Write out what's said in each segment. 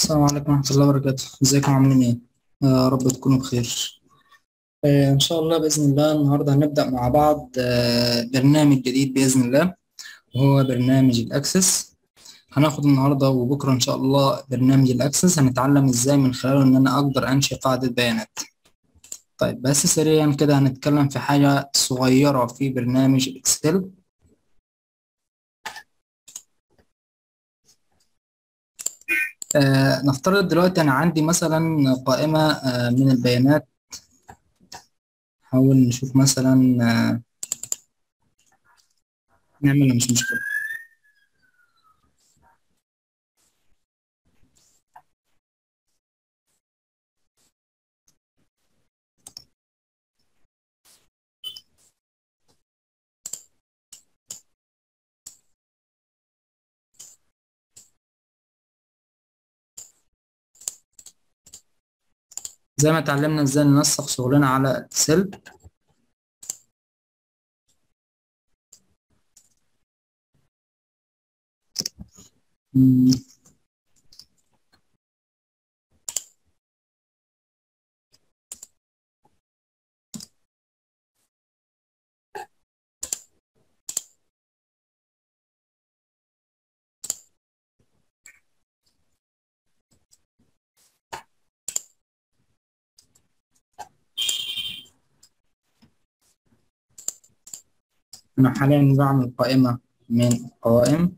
السلام عليكم ورحمة الله وبركاته ازيكم عاملين ايه؟ يا رب تكونوا بخير آه، ان شاء الله بإذن الله النهاردة هنبدأ مع بعض آه، برنامج جديد بإذن الله وهو برنامج الأكسس هناخد النهاردة وبكرة ان شاء الله برنامج الأكسس هنتعلم ازاي من خلاله ان انا اقدر انشئ قاعدة بيانات طيب بس سريعا كده هنتكلم في حاجة صغيرة في برنامج الإكسل آه، نفترض دلوقتي أنا عندي مثلا قائمة آه، من البيانات نحاول نشوف مثلا آه، نعملها مش مشكلة زي ما اتعلمنا ازاي ننسق شغلنا على اكسل مم، أنا حاليا بعمل قائمة من القوائم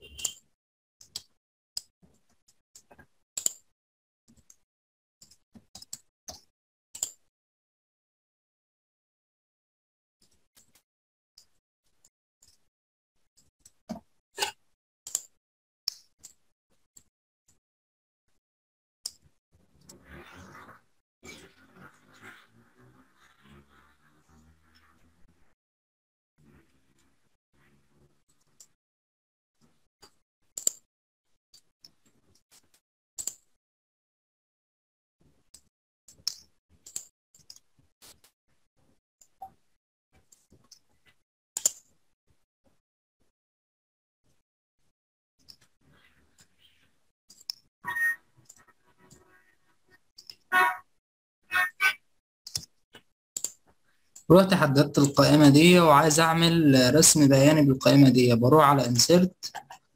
رحت حددت القائمة دي وعايز أعمل رسم بياني بالقائمة دي بروح على insert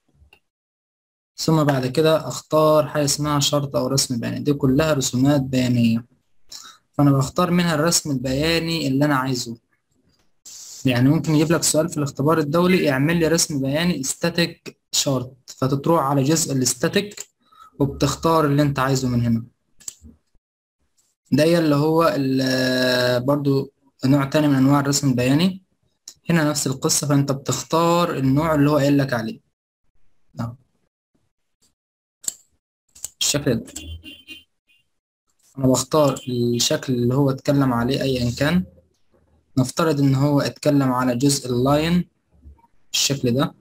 ثم بعد كده أختار حاجة اسمها شرط أو رسم بياني دي كلها رسومات بيانية فأنا بختار منها الرسم البياني اللي أنا عايزه يعني ممكن يجيب لك سؤال في الاختبار الدولي اعمل لي رسم بياني static شارت فتروح على جزء الاستاتيك وبتختار اللي انت عايزه من هنا ده اللي هو ال- برضو نوع تاني من انواع الرسم البياني هنا نفس القصة فانت بتختار النوع اللي هو قايل لك عليه اهو الشكل ده انا بختار الشكل اللي هو اتكلم عليه ايا كان نفترض ان هو اتكلم على جزء اللاين بالشكل ده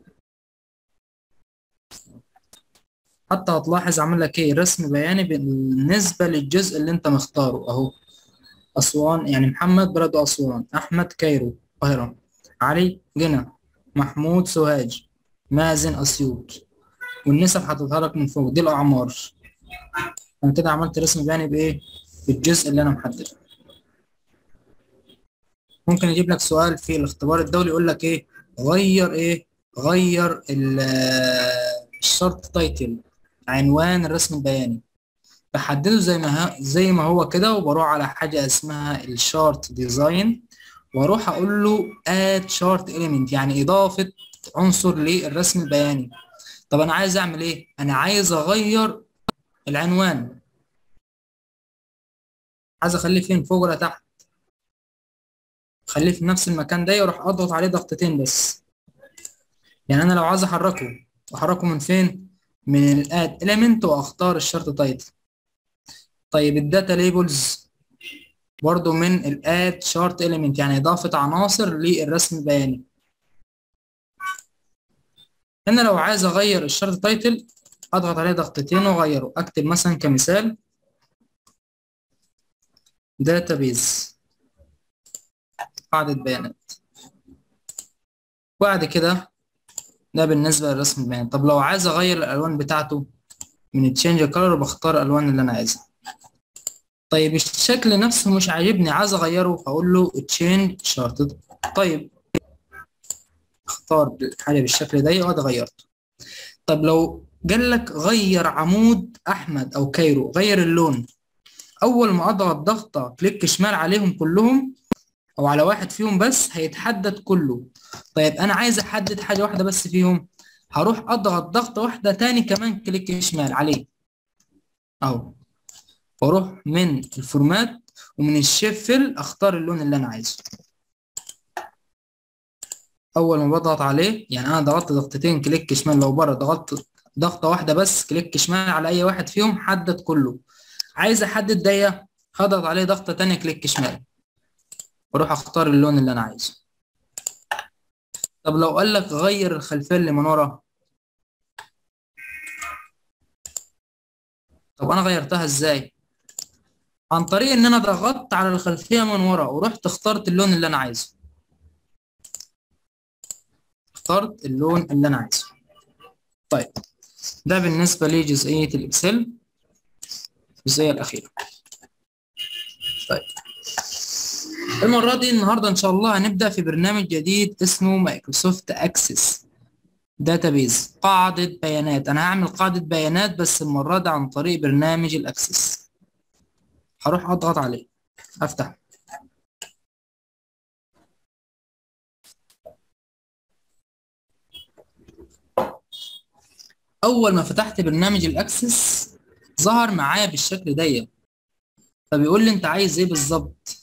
حتى هتلاحظ عامل لك ايه رسم بياني بالنسبة للجزء اللي انت مختاره اهو أسوان يعني محمد بلده أسوان أحمد كايرو القاهرة علي جنة محمود سوهاج مازن أسيوط والنسب حطيتها لك من فوق دي الأعمار أنا كده عملت رسم بياني بإيه؟ بالجزء اللي أنا محدده ممكن يجيب لك سؤال في الاختبار الدولي يقول لك إيه؟ غير إيه؟ غير ال- الشرط تايتل عنوان الرسم البياني بحدده زي ما ه- زي ما هو كده وبروح على حاجة اسمها الشارت ديزاين واروح اقول له اد شارت element يعني اضافة عنصر للرسم البياني طب انا عايز اعمل ايه انا عايز اغير العنوان عايز اخليه فين فوق ولا تحت خليه في نفس المكان ده واروح اضغط عليه ضغطتين بس يعني انا لو عايز احركه احركه من فين من الاد element واختار الشرط تايتل طيب الداتا ليبلز برضو من الاد شارت element يعني اضافة عناصر للرسم البياني هنا لو عايز اغير الشرط تايتل اضغط عليه ضغطتين واغيره اكتب مثلا كمثال داتابيز قاعدة بيانات بعد كده ده بالنسبة لرسم البيانات طب لو عايز اغير الالوان بتاعته من تشينج كلر بختار الالوان اللي انا عايزها طيب الشكل نفسه مش عاجبني عايز اغيره هقول له تشينج شارت طيب اختار حاجه بالشكل ده وادي غيرته طب لو قال لك غير عمود احمد او كايرو غير اللون اول ما اضغط ضغطه كليك شمال عليهم كلهم او على واحد فيهم بس هيتحدد كله طيب انا عايز احدد حاجه واحده بس فيهم هروح اضغط ضغطه واحده تاني كمان كليك شمال عليه اهو واروح من الفورمات ومن الشيفل اختار اللون اللي انا عايزه اول ما بضغط عليه يعني انا ضغطت ضغطتين كليك شمال لو بره ضغطت ضغطه واحده بس كليك شمال على اي واحد فيهم حدد كله عايز احدد ديه هضغط عليه ضغطه تانية كليك شمال واروح اختار اللون اللي انا عايزه طب لو قال لك غير الخلفيه اللي من ورا طب انا غيرتها ازاي عن طريق ان انا ضغطت على الخلفيه من ورا ورحت اخترت اللون اللي انا عايزه اخترت اللون اللي انا عايزه طيب ده بالنسبه لجزئيه الاكسل الجزئيه الاخيره طيب المره دي النهارده ان شاء الله هنبدا في برنامج جديد اسمه مايكروسوفت اكسس داتابيز قاعده بيانات انا هعمل قاعده بيانات بس المره دي عن طريق برنامج الاكسس هروح اضغط عليه افتح اول ما فتحت برنامج الاكسس ظهر معايا بالشكل ده فبيقول لي انت عايز ايه بالظبط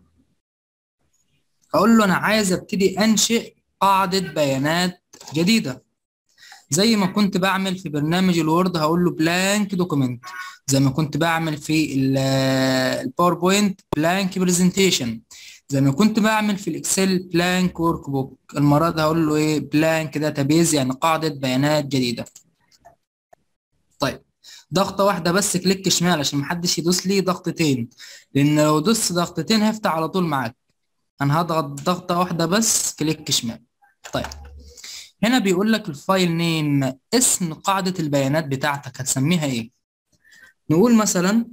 هقول له انا عايز ابتدي انشئ قاعده بيانات جديده زي ما كنت بعمل في برنامج الوورد هقول له بلانك دوكيمنت زي ما كنت بعمل في الباوربوينت بلانك برزنتيشن زي ما كنت بعمل في الاكسل بلانك ورك بوك المره دي هقول له ايه بلانك داتابيز يعني قاعده بيانات جديده طيب ضغطه واحده بس كليك شمال عشان محدش يدوس لي ضغطتين لان لو دوست ضغطتين هيفتح على طول معاك انا هضغط ضغطه واحده بس كليك شمال طيب هنا بيقول لك الفايل نيم اسم قاعده البيانات بتاعتك هتسميها ايه نقول مثلا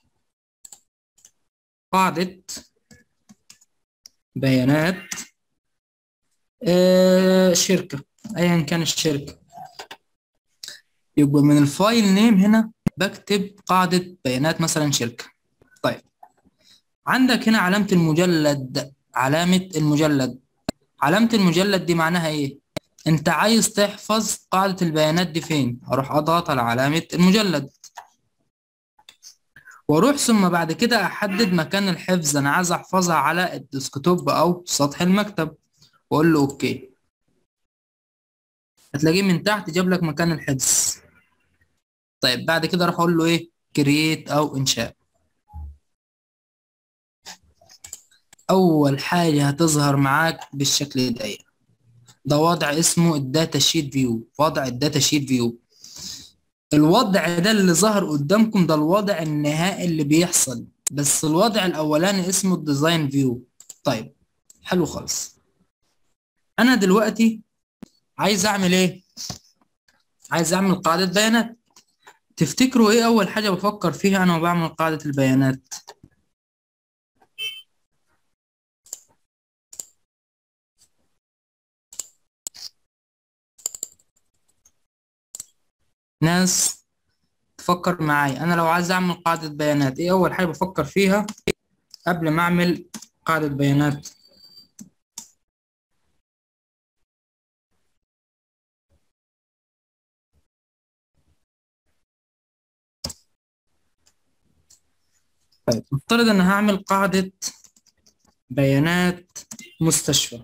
قاعده بيانات آه شركه ايا كان الشركه يبقى من الفايل نيم هنا بكتب قاعدة بيانات مثلا شركة طيب عندك هنا علامة المجلد علامة المجلد علامة المجلد دي معناها ايه انت عايز تحفظ قاعدة البيانات دي فين اروح اضغط على علامة المجلد واروح ثم بعد كده احدد مكان الحفظ انا عايز احفظها على الديسكتوب او سطح المكتب واقول له اوكي هتلاقيه من تحت جاب لك مكان الحفظ طيب بعد كده اروح اقول له ايه كرييت او انشاء اول حاجه هتظهر معاك بالشكل ده ده وضع اسمه الداتا شيت فيو وضع الداتا شيت فيو الوضع ده اللي ظهر قدامكم ده الوضع النهائي اللي بيحصل بس الوضع الاولاني اسمه الديزاين فيو طيب حلو خالص انا دلوقتي عايز اعمل ايه عايز اعمل قاعده بيانات تفتكروا ايه اول حاجه بفكر فيها انا وبعمل قاعده البيانات ناس تفكر معايا انا لو عايز اعمل قاعده بيانات ايه اول حاجه بفكر فيها قبل ما اعمل قاعده بيانات طيب نفترض ان هعمل قاعدة بيانات مستشفى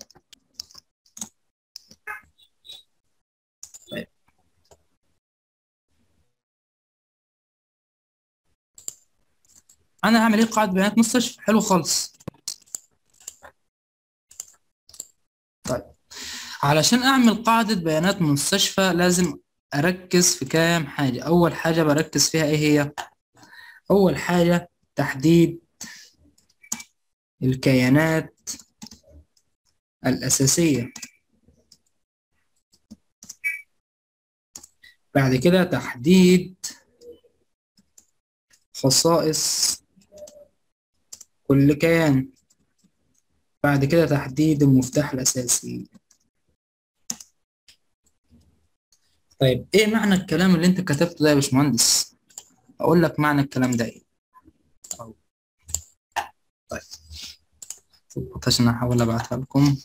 طيب انا هعمل ايه قاعدة بيانات مستشفى حلو خالص طيب علشان اعمل قاعدة بيانات مستشفى لازم اركز في كام حاجة اول حاجة بركز فيها ايه هي اول حاجة تحديد الكيانات الأساسية بعد كده تحديد خصائص كل كيان بعد كده تحديد المفتاح الأساسي طيب ايه معنى الكلام اللي انت كتبته ده يا باشمهندس اقول لك معنى الكلام ده ايه طيب عشان احاول ابعتها لكم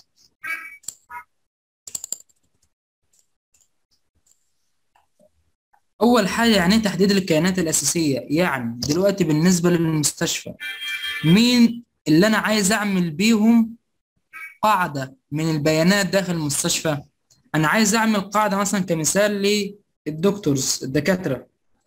اول حاجه يعني ايه تحديد الكيانات الاساسيه يعني دلوقتي بالنسبه للمستشفى مين اللي انا عايز اعمل بيهم قاعده من البيانات داخل المستشفى انا عايز اعمل قاعده مثلا كمثال للدكتورز الدكاتره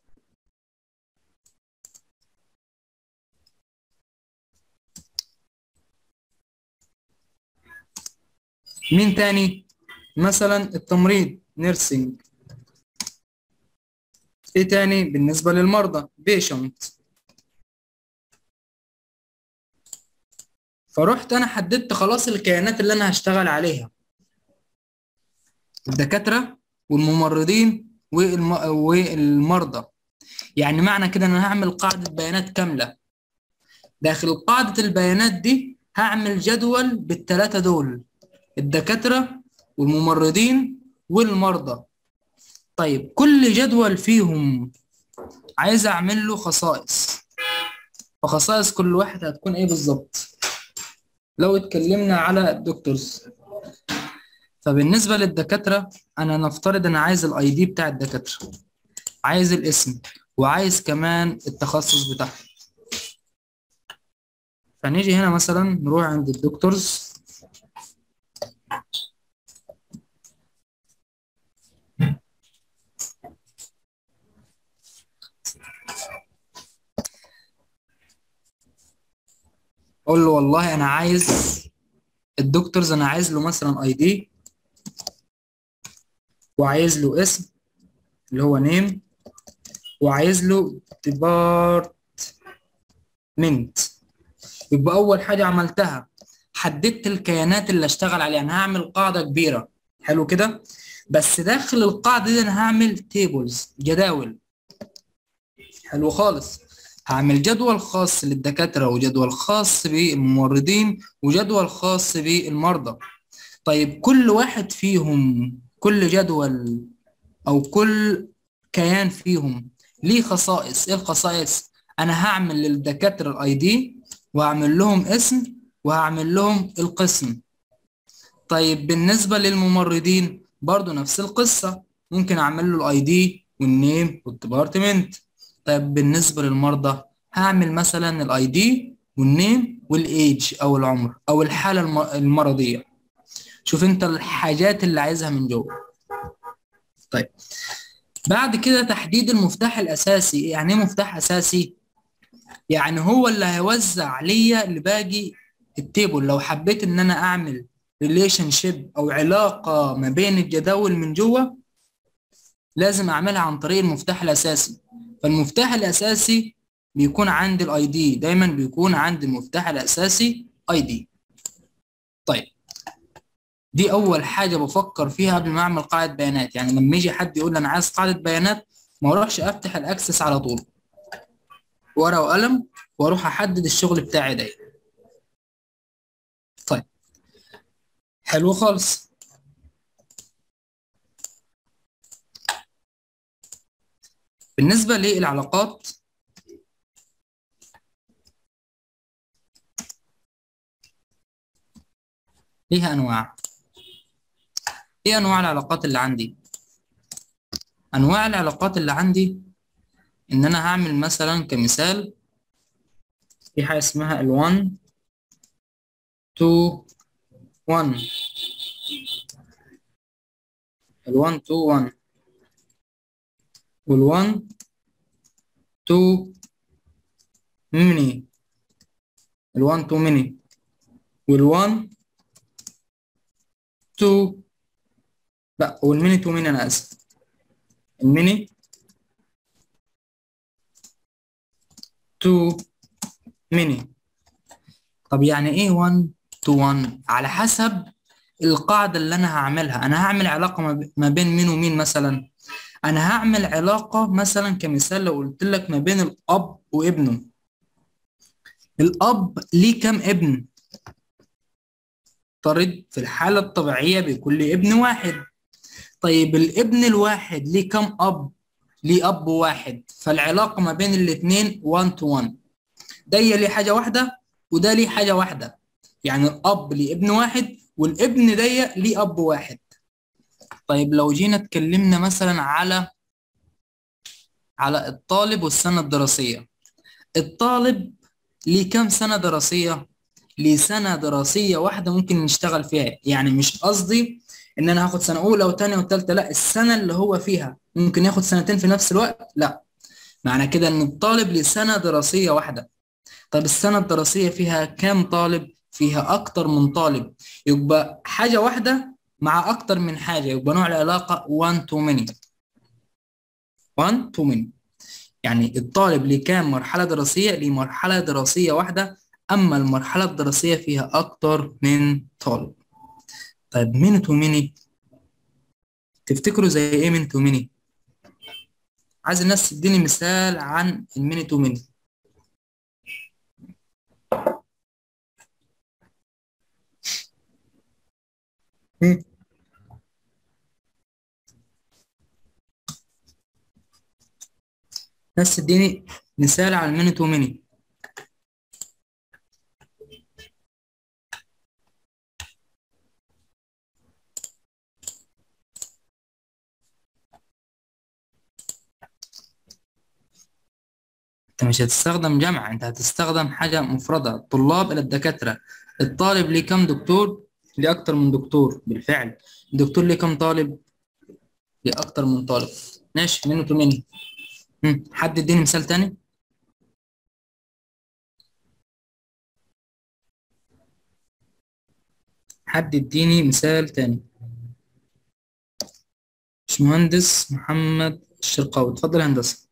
مين تاني مثلا التمريض نيرسينج ايه تاني بالنسبه للمرضى بيشنت فرحت انا حددت خلاص الكيانات اللي انا هشتغل عليها الدكاتره والممرضين والم... والمرضى يعني معنى كده ان انا هعمل قاعده بيانات كامله داخل قاعده البيانات دي هعمل جدول بالثلاثه دول الدكاتره والممرضين والمرضى طيب كل جدول فيهم عايز اعمل له خصائص فخصائص كل واحد هتكون ايه بالظبط لو اتكلمنا على الدكتورز فبالنسبة للدكاترة أنا نفترض أنا عايز الأي دي بتاع الدكاترة عايز الاسم وعايز كمان التخصص بتاعهم فنيجي هنا مثلا نروح عند الدكتورز اقول له والله انا عايز الدكتورز انا عايز له مثلا اي دي وعايز له اسم اللي هو نيم وعايز له ديبارتمنت يبقى اول حاجه عملتها حددت الكيانات اللي اشتغل عليها انا هعمل قاعده كبيره حلو كده بس داخل القاعده دي انا هعمل تيبلز جداول حلو خالص هعمل جدول خاص للدكاترة وجدول خاص بالممرضين وجدول خاص بالمرضى طيب كل واحد فيهم كل جدول أو كل كيان فيهم ليه خصائص إيه الخصائص؟ أنا هعمل للدكاترة الأي دي وهعمل لهم اسم وهعمل لهم القسم طيب بالنسبة للممرضين برضو نفس القصة ممكن أعمل له الأي دي والنيم والديبارتمنت طيب بالنسبة للمرضى هعمل مثلا الاي دي والنيم والايج او العمر او الحالة المرضية شوف انت الحاجات اللي عايزها من جوه طيب بعد كده تحديد المفتاح الاساسي يعني ايه مفتاح اساسي يعني هو اللي هيوزع ليا لباقي التيبل لو حبيت ان انا اعمل ريليشن شيب او علاقة ما بين الجداول من جوه لازم اعملها عن طريق المفتاح الاساسي فالمفتاح الاساسي بيكون عند الاي دي دايما بيكون عند المفتاح الاساسي اي دي طيب دي اول حاجه بفكر فيها قبل ما اعمل قاعده بيانات يعني لما يجي حد يقول لي انا عايز قاعده بيانات ما اروحش افتح الاكسس على طول ورقه وقلم واروح احدد الشغل بتاعي ده طيب حلو خالص بالنسبة للعلاقات ليها أنواع إيه أنواع العلاقات اللي عندي؟ أنواع العلاقات اللي عندي إن أنا هعمل مثلا كمثال في حاجة اسمها ال 1 2 1 ال 1 2 1 وال 1 2 ميني ال 1 2 ميني وال 1 2 لا والميني 2 ميني انا اسف الميني 2 ميني طب يعني ايه 1 2 1 على حسب القاعدة اللي انا هعملها انا هعمل علاقة ما بين مين ومين مثلا انا هعمل علاقة مثلا كمثال لو قلت لك ما بين الاب وابنه الاب ليه كام ابن طرد في الحالة الطبيعية بيكون لي ابن واحد طيب الابن الواحد ليه كام اب ليه اب واحد فالعلاقة ما بين الاتنين 1 تو 1 ده ليه حاجة واحدة وده ليه حاجة واحدة يعني الاب ليه ابن واحد والابن ده ليه اب واحد طيب لو جينا اتكلمنا مثلا على على الطالب والسنة الدراسية الطالب ليه كام سنة دراسية ليه سنة دراسية واحدة ممكن نشتغل فيها يعني مش قصدي ان انا هاخد سنة اولى وتانية وتالتة لا السنة اللي هو فيها ممكن ياخد سنتين في نفس الوقت لا معنى كده ان الطالب ليه سنة دراسية واحدة طب السنة الدراسية فيها كام طالب فيها اكتر من طالب يبقى حاجة واحدة مع اكتر من حاجة يبقى نوع العلاقة 1 to many 1 to many يعني الطالب ليه كام مرحلة دراسية ليه مرحلة دراسية واحدة أما المرحلة الدراسية فيها أكتر من طالب طيب مين تو ميني تفتكروا زي إيه مين تو ميني عايز الناس تديني مثال عن الميني تو ميني ناس تديني مثال على الميني تو ميني انت مش هتستخدم جمع انت هتستخدم حاجة مفردة الطلاب الى الدكاترة الطالب ليه كم دكتور ليه اكتر من دكتور بالفعل الدكتور ليه كم طالب ليه اكتر من طالب ماشي منه تو مني حد اديني مثال تاني حد اديني مثال تاني باشمهندس محمد الشرقاوي اتفضل يا هندسه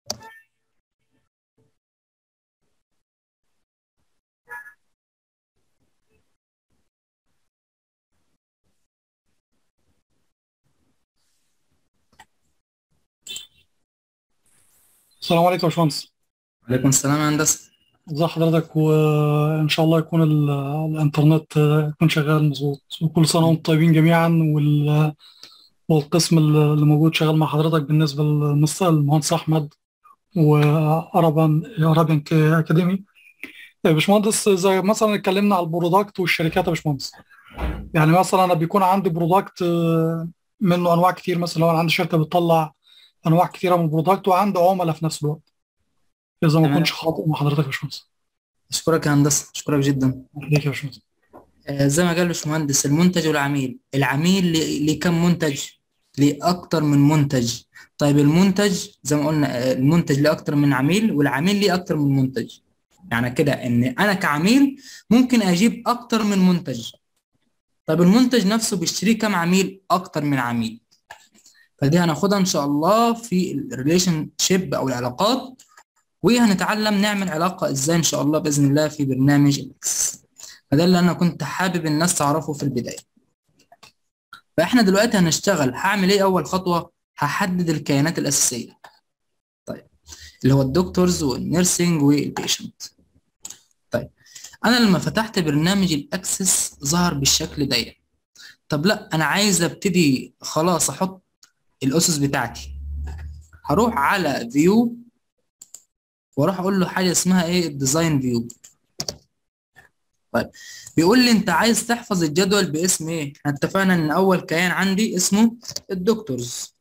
السلام عليكم يا باشمهندس وعليكم السلام يا هندسه ازي حضرتك وان شاء الله يكون ال- الانترنت يكون شغال مظبوط وكل سنه وانتم طيبين جميعا وال والقسم اللي موجود شغال مع حضرتك بالنسبه للمستر المهندس احمد وارابان ارابيان اكاديمي يا باشمهندس زي مثلا اتكلمنا على البرودكت والشركات يا باشمهندس يعني مثلا انا بيكون عندي برودكت منه انواع كتير مثلا لو انا عندي شركه بتطلع انواع كتيره من البرودكت وعندي عملاء في نفس الوقت اذا ما تمام كنتش خاطئ مع حضرتك يا باشمهندس اشكرك يا هندسه اشكرك جدا عليك يا باشمهندس آه، زي ما قال باشمهندس المنتج والعميل العميل ليه ليه كم منتج ليه اكتر من منتج طيب المنتج زي ما قلنا آه، المنتج ليه اكتر من عميل والعميل ليه اكتر من منتج يعني كده ان انا كعميل ممكن اجيب اكتر من منتج طيب المنتج نفسه بيشتريه كم عميل اكتر من عميل فدي هناخدها ان شاء الله في الريليشن شيب او العلاقات وهنتعلم نعمل علاقة ازاي ان شاء الله باذن الله في برنامج الاكس فده اللي انا كنت حابب الناس تعرفه في البداية فاحنا دلوقتي هنشتغل هعمل ايه اول خطوة هحدد الكيانات الاساسية طيب اللي هو الدكتورز والنيرسينج والبيشنت طيب انا لما فتحت برنامج الاكسس ظهر بالشكل ده طب لا انا عايز ابتدي خلاص احط الاسس بتاعتي هروح على فيو واروح اقول له حاجه اسمها ايه الديزاين فيو طيب بيقول لي انت عايز تحفظ الجدول باسم ايه احنا اتفقنا ان اول كيان عندي اسمه الدكتورز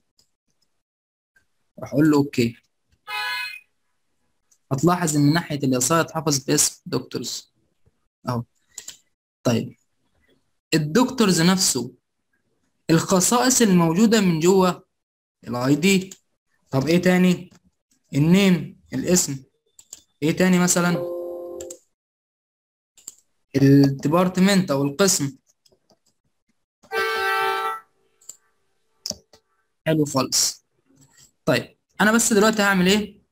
راح اقول له اوكي هتلاحظ ان ناحيه اليسار اتحفظ باسم دكتورز اهو طيب الدكتورز نفسه الخصائص الموجوده من جوه الاي دي طب ايه تاني النيم الاسم ايه تاني مثلا الديبارتمنت او القسم حلو خالص طيب انا بس دلوقتي هعمل ايه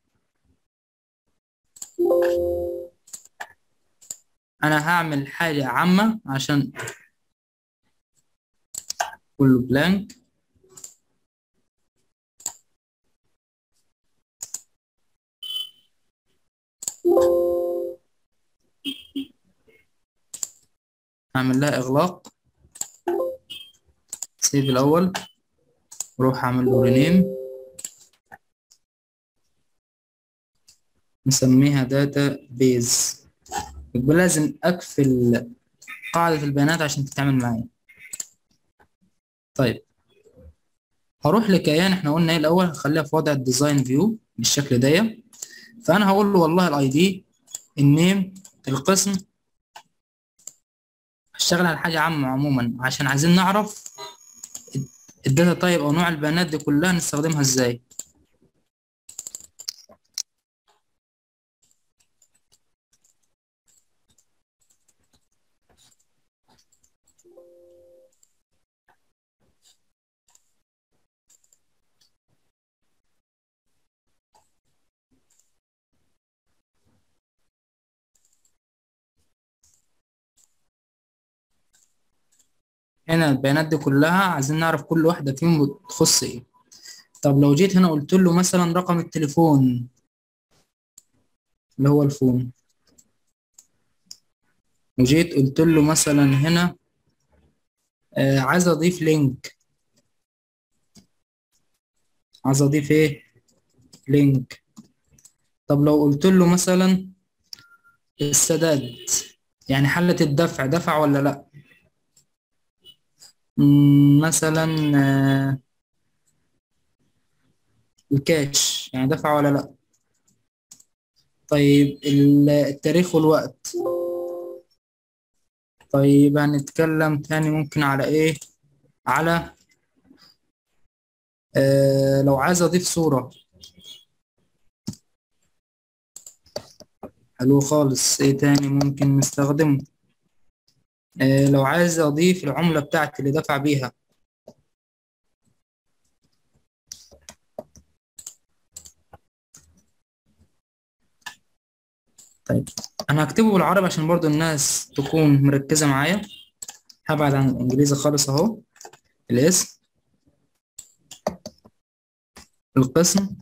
انا هعمل حاجة عامة عشان كله بلانك هعمل لها اغلاق سيف الاول اروح اعمل له رينيم نسميها داتا بيز يبقى لازم اقفل قاعدة البيانات عشان تتعامل معايا طيب هروح لكيان احنا قلنا ايه الاول هخليها في وضع الديزاين فيو بالشكل ده فانا هقول له والله الاي دي النيم القسم هشتغل على حاجة عامة عموما عشان عايزين نعرف الداتا تايب او نوع البيانات دي كلها نستخدمها ازاي هنا البيانات دي كلها عايزين نعرف كل واحدة فيهم بتخص ايه طب لو جيت هنا قلت له مثلا رقم التليفون اللي هو الفون وجيت قلت له مثلا هنا آه عايز اضيف لينك عايز اضيف ايه لينك طب لو قلت له مثلا السداد يعني حالة الدفع دفع ولا لا مثلا آه الكاش يعني دفع ولا لا طيب التاريخ والوقت طيب هنتكلم تاني ممكن على ايه على آه لو عايز اضيف صورة حلو خالص ايه تاني ممكن نستخدمه آه لو عايز اضيف العملة بتاعتي اللي دفع بيها طيب انا هكتبه بالعربي عشان برضو الناس تكون مركزة معايا هبعد عن الانجليزي خالص اهو الاسم القسم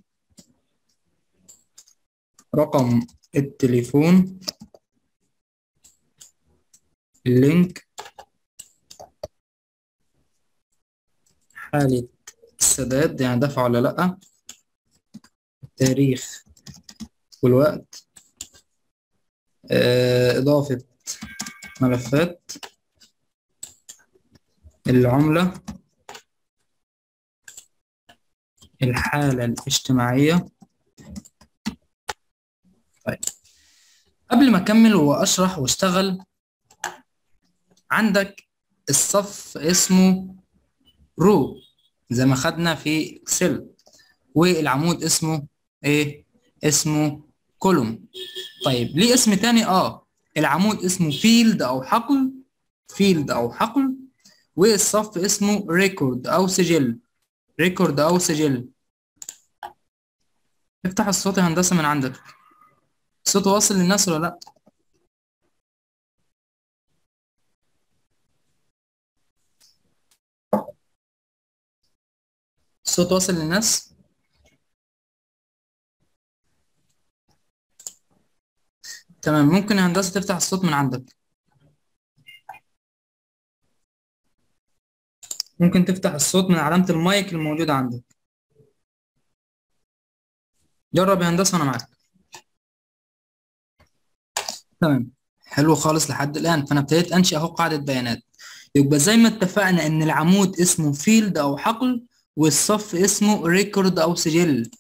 رقم التليفون اللينك حالة السداد يعني دفع ولا لأ التاريخ والوقت إضافة ملفات العملة الحالة الاجتماعية طيب قبل ما أكمل وأشرح وأشتغل عندك الصف اسمه رو زي ما خدنا في اكسل والعمود اسمه ايه اسمه كولوم طيب ليه اسم تاني اه العمود اسمه فيلد او حقل فيلد او حقل والصف اسمه ريكورد او سجل ريكورد او سجل افتح الصوت يا هندسة من عندك الصوت واصل للناس ولا لا الصوت واصل للناس تمام ممكن يا هندسة تفتح الصوت من عندك ممكن تفتح الصوت من علامة المايك الموجودة عندك جرب يا هندسة أنا معاك تمام حلو خالص لحد الآن فأنا ابتديت أنشئ أهو قاعدة بيانات يبقى زي ما اتفقنا إن العمود اسمه فيلد أو حقل والصف اسمه ريكورد أو سجل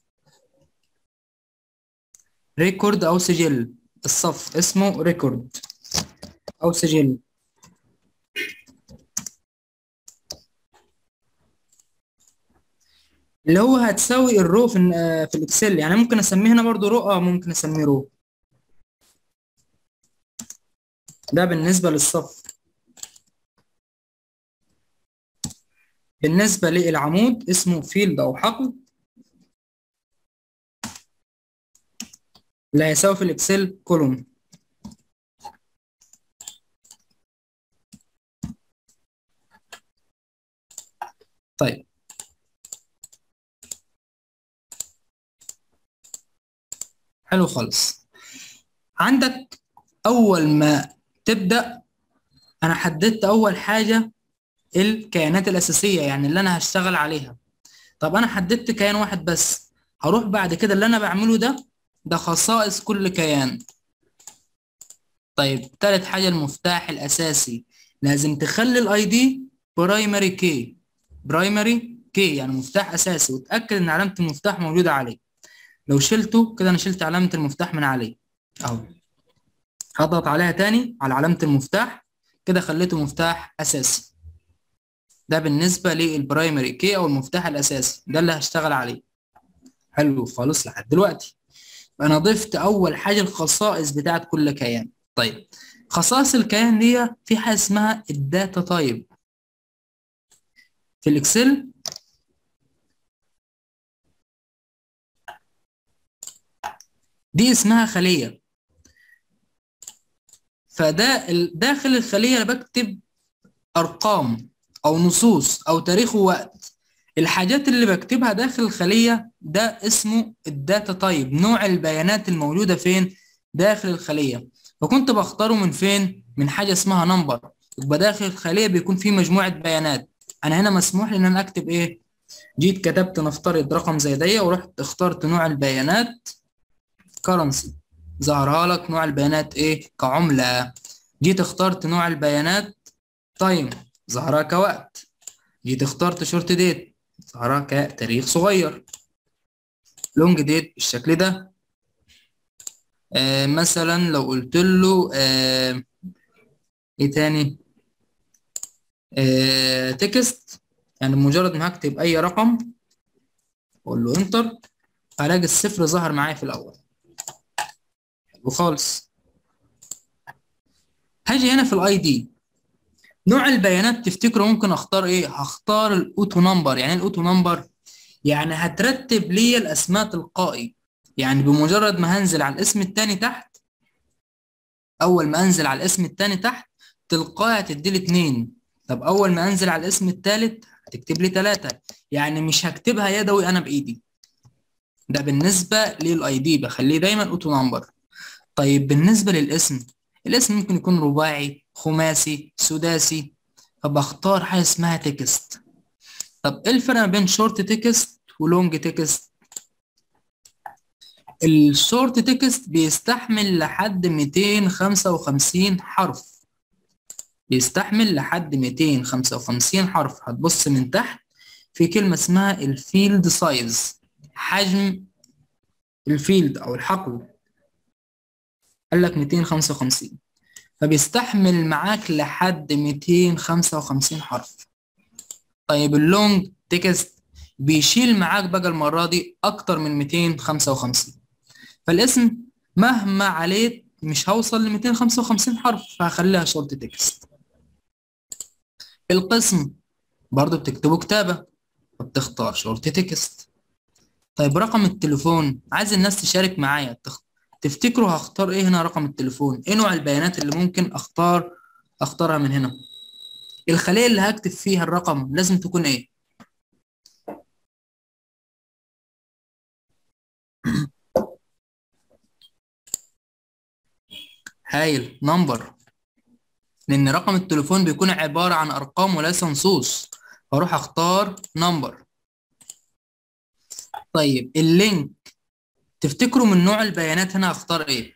ريكورد أو سجل الصف اسمه ريكورد أو سجل اللي هو هتساوي الرو في في الاكسل يعني ممكن اسميه هنا برضو رو اه ممكن اسميه رو ده بالنسبة للصف بالنسبة للعمود اسمه فيلد أو حقل اللي هيساوي في الإكسل كولوم طيب حلو خالص عندك أول ما تبدأ انا حددت اول حاجه الكيانات الاساسيه يعني اللي انا هشتغل عليها طب انا حددت كيان واحد بس هروح بعد كده اللي انا بعمله ده ده خصائص كل كيان طيب تالت حاجه المفتاح الاساسي لازم تخلي الاي دي برايمري كي برايمري كي يعني مفتاح اساسي وتاكد ان علامه المفتاح موجوده عليه لو شلته كده انا شلت علامه المفتاح من عليه اهو هضغط عليها تاني على علامه المفتاح كده خليته مفتاح اساسي ده بالنسبه للبرايمري كي او المفتاح الاساسي ده اللي هشتغل عليه حلو خالص لحد دلوقتي انا ضفت اول حاجه الخصائص بتاعت كل كيان طيب خصائص الكيان دي في حاجه اسمها الداتا تايب في الاكسل دي اسمها خليه فده داخل الخليه انا بكتب ارقام او نصوص او تاريخ ووقت الحاجات اللي بكتبها داخل الخليه ده اسمه الداتا تايب نوع البيانات الموجوده فين داخل الخليه فكنت بختاره من فين من حاجه اسمها نمبر يبقى داخل الخليه بيكون في مجموعه بيانات انا هنا مسموح لي ان انا اكتب ايه جيت كتبت نفترض رقم زي ده ورحت اخترت نوع البيانات كرنسي ظهرها لك نوع البيانات ايه كعمله جيت اخترت نوع البيانات تايم ظهرها كوقت جيت اخترت شورت ديت ظهرها كتاريخ صغير لونج ديت بالشكل ده آه مثلا لو قلت له آه ايه تاني آه تكست يعني مجرد ما هكتب اي رقم اقول له انتر هلاقي الصفر ظهر معايا في الاول حلو خالص هاجي هنا في الاي دي نوع البيانات تفتكروا ممكن اختار ايه هختار الاوتو نمبر يعني الاوتو نمبر يعني هترتب لي الاسماء تلقائي يعني بمجرد ما هنزل على الاسم التاني تحت اول ما انزل على الاسم التاني تحت تلقائي هتدي لي اتنين طب اول ما انزل على الاسم التالت هتكتب لي تلاتة يعني مش هكتبها يدوي انا بايدي ده بالنسبة للاي دي بخليه دايما اوتو نمبر طيب بالنسبة للاسم الاسم ممكن يكون رباعي خماسي سداسي فبختار حاجة اسمها تكست طب ايه الفرق ما بين شورت تكست ولونج تكست الشورت تكست بيستحمل لحد 255 حرف بيستحمل لحد 255 حرف هتبص من تحت في كلمة اسمها الفيلد سايز حجم الفيلد او الحقل قال لك 255 فبيستحمل معاك لحد 255 حرف طيب اللونج تكست بيشيل معاك بقى المرة دي أكتر من 255 فالاسم مهما عليت مش هوصل ل 255 حرف فهخليها شورت تكست القسم برضو بتكتبه كتابة فبتختار شورت تكست طيب رقم التليفون عايز الناس تشارك معايا تخ... تفتكروا هختار ايه هنا رقم التليفون ايه نوع البيانات اللي ممكن اختار اختارها من هنا الخلية اللي هكتب فيها الرقم لازم تكون ايه هايل نمبر لان رقم التليفون بيكون عبارة عن ارقام وليس نصوص فاروح اختار نمبر طيب اللينك تفتكروا من نوع البيانات هنا اختار ايه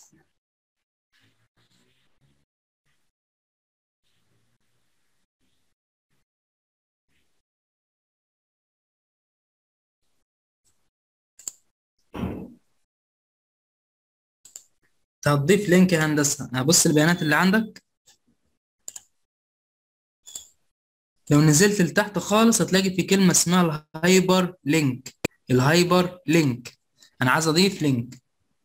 هتضيف لينك يا هندسة هبص البيانات اللي عندك لو نزلت لتحت خالص هتلاقي في كلمة اسمها الهايبر لينك الهايبر لينك انا عايز اضيف لينك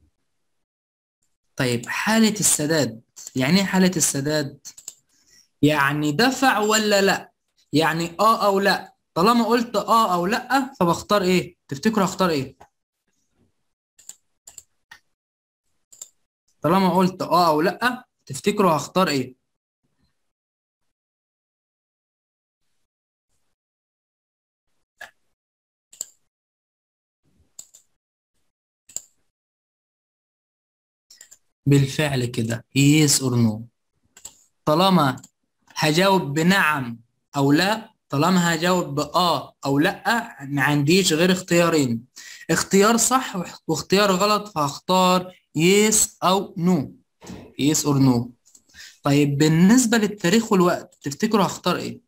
طيب حالة السداد يعني ايه حالة السداد يعني دفع ولا لا يعني اه او لا طالما قلت اه او لا فبختار ايه تفتكروا اختار ايه طالما قلت اه او لا تفتكروا هختار ايه بالفعل كده yes or no طالما هجاوب بنعم او لا طالما هجاوب باه او لا ما عنديش غير اختيارين اختيار صح واختيار غلط فهختار يس او نو يس اور نو طيب بالنسبة للتاريخ والوقت تفتكروا هختار ايه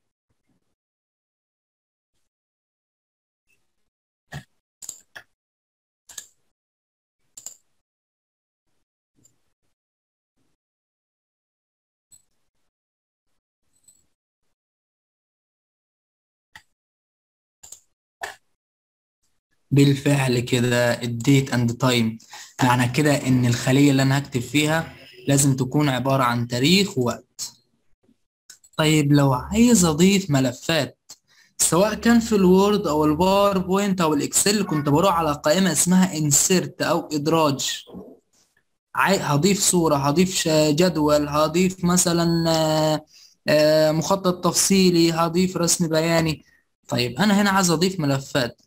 بالفعل كده الديت اند تايم معنى كده ان الخلية اللي انا هكتب فيها لازم تكون عبارة عن تاريخ ووقت طيب لو عايز اضيف ملفات سواء كان في الوورد او الباوربوينت او الاكسل كنت بروح على قائمة اسمها انسيرت او ادراج هضيف صورة هضيف جدول هضيف مثلا مخطط تفصيلي هضيف رسم بياني طيب انا هنا عايز اضيف ملفات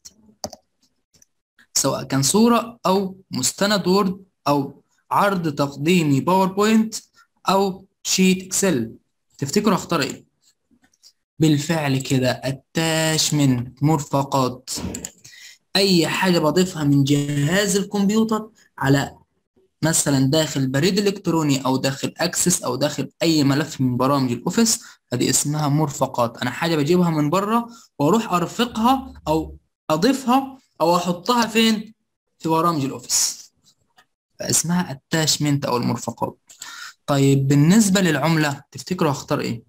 سواء كان صورة أو مستند وورد أو عرض تقديمي باوربوينت أو شيت إكسل تفتكروا أختار إيه؟ بالفعل كده اتاشمنت مرفقات أي حاجة بضيفها من جهاز الكمبيوتر على مثلا داخل بريد إلكتروني أو داخل أكسس أو داخل أي ملف من برامج الأوفيس هذه اسمها مرفقات أنا حاجة بجيبها من بره وأروح أرفقها أو أضيفها او احطها فين في برامج الاوفيس فاسمها اتاشمنت او المرفقات طيب بالنسبه للعمله تفتكروا اختار ايه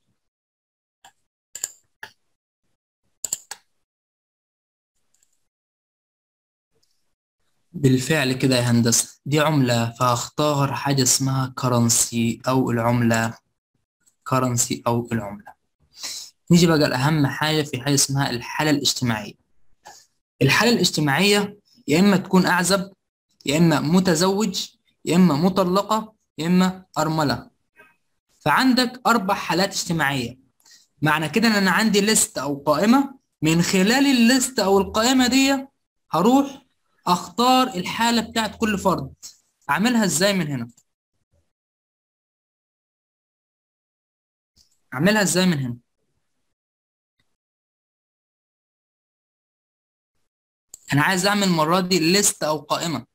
بالفعل كده يا هندسه دي عمله فهختار حاجه اسمها كرنسي او العمله كرنسي او العمله نيجي بقى لاهم حاجه في حاجه اسمها الحاله الاجتماعيه الحالة الاجتماعية يا إما تكون أعزب يا إما متزوج يا إما مطلقة يا إما أرملة فعندك أربع حالات اجتماعية معنى كده إن أنا عندي ليست أو قائمة من خلال الليست أو القائمة دي هروح أختار الحالة بتاعت كل فرد أعملها إزاي من هنا أعملها إزاي من هنا انا عايز اعمل المره دي ليست او قائمه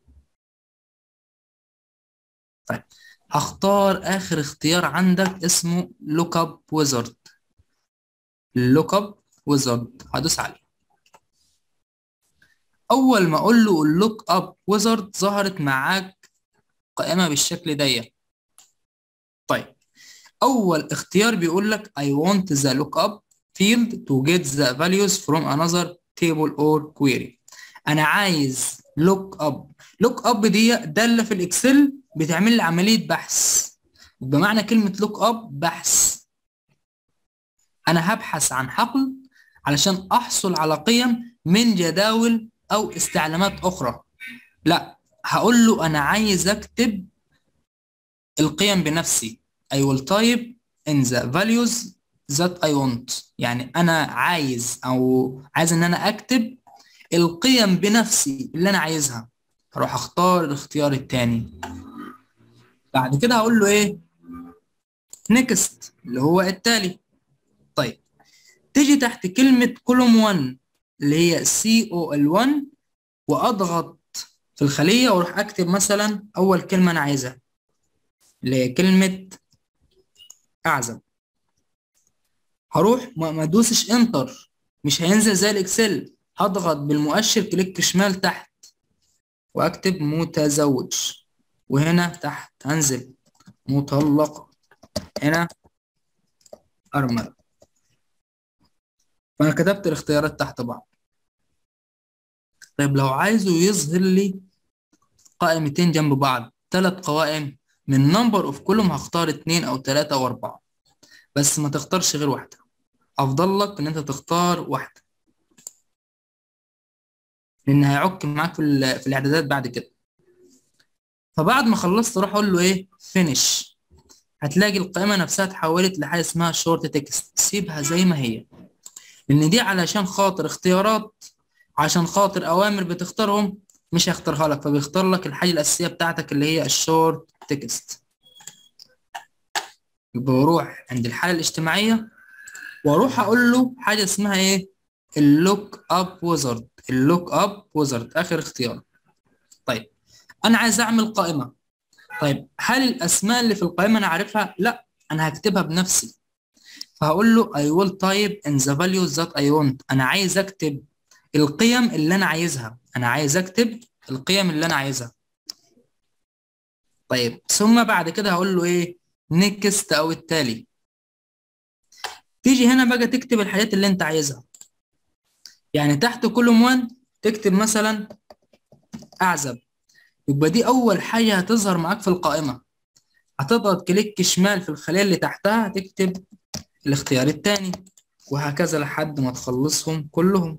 طيب هختار اخر اختيار عندك اسمه لوك اب ويزارد لوك اب ويزارد هدوس عليه اول ما اقول له اللوك اب ويزارد ظهرت معاك قائمه بالشكل ده طيب اول اختيار بيقول لك I want the lookup field to get the values from another table or query انا عايز لوك اب لوك اب دي داله في الاكسل بتعمل لي عمليه بحث بمعنى كلمه لوك اب بحث انا هبحث عن حقل علشان احصل على قيم من جداول او استعلامات اخرى لا هقول له انا عايز اكتب القيم بنفسي I will type in the values that I want يعني انا عايز او عايز ان انا اكتب القيم بنفسي اللي انا عايزها هروح اختار الاختيار التاني بعد كده هقول له ايه نيكست اللي هو التالي طيب تيجي تحت كلمة كولوم 1 اللي هي سي او ال 1 واضغط في الخلية واروح اكتب مثلا اول كلمة انا عايزها اللي هي كلمة اعزب هروح ما ادوسش انتر مش هينزل زي الاكسل هضغط بالمؤشر كليك شمال تحت واكتب متزوج وهنا تحت هنزل مطلقة هنا أرملة فأنا كتبت الاختيارات تحت بعض طيب لو عايزه يظهر لي قائمتين جنب بعض ثلاث قوائم من نمبر اوف كلهم هختار اتنين او تلاتة او اربعة بس ما تختارش غير واحدة افضل لك ان انت تختار واحدة لان هيعك معاك في, في الاعدادات بعد كده فبعد ما خلصت اروح اقول له ايه فينيش هتلاقي القائمة نفسها اتحولت لحاجة اسمها شورت تكست سيبها زي ما هي لان دي علشان خاطر اختيارات عشان خاطر اوامر بتختارهم مش هيختارها لك فبيختار لك الحاجة الاساسية بتاعتك اللي هي الشورت تكست يبقى بروح عند الحالة الاجتماعية واروح اقول له حاجة اسمها ايه اللوك اب ويزرد اللوك اب ويزرد اخر اختيار طيب انا عايز اعمل قائمة طيب هل الاسماء اللي في القائمة انا عارفها لا انا هكتبها بنفسي فهقول له I will type in the values that I want أنا عايز أكتب القيم اللي أنا عايزها أنا عايز أكتب القيم اللي أنا عايزها طيب ثم بعد كده هقول له إيه next أو التالي تيجي هنا بقى تكتب الحاجات اللي أنت عايزها يعني تحت كل عنوان تكتب مثلا أعزب يبقى دي أول حاجة هتظهر معاك في القائمة هتضغط كليك شمال في الخلية اللي تحتها تكتب الاختيار الثاني وهكذا لحد ما تخلصهم كلهم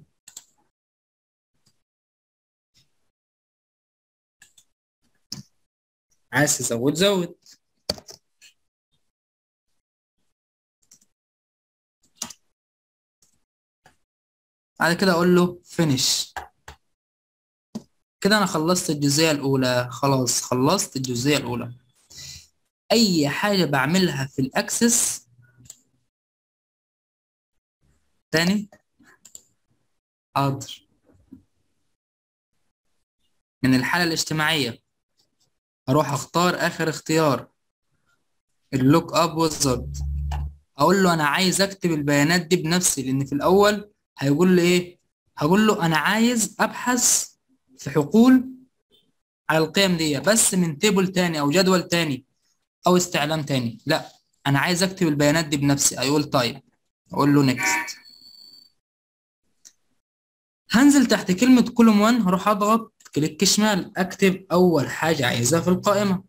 عايز تزود زود بعد كده اقول له finish كده انا خلصت الجزئية الاولى خلاص خلصت الجزئية الاولى اي حاجة بعملها في الاكسس تاني حاضر من الحالة الاجتماعية هروح اختار اخر اختيار اللوك اب ويزرد اقول له انا عايز اكتب البيانات دي بنفسي لان في الاول هيقول لي ايه هقول له انا عايز ابحث في حقول على القيم دي بس من تيبل تاني او جدول تاني او استعلام تاني لا انا عايز اكتب البيانات دي بنفسي اقول طيب اقول له نيكست هنزل تحت كلمة كولوم 1 هروح اضغط كليك شمال اكتب اول حاجة عايزها في القائمة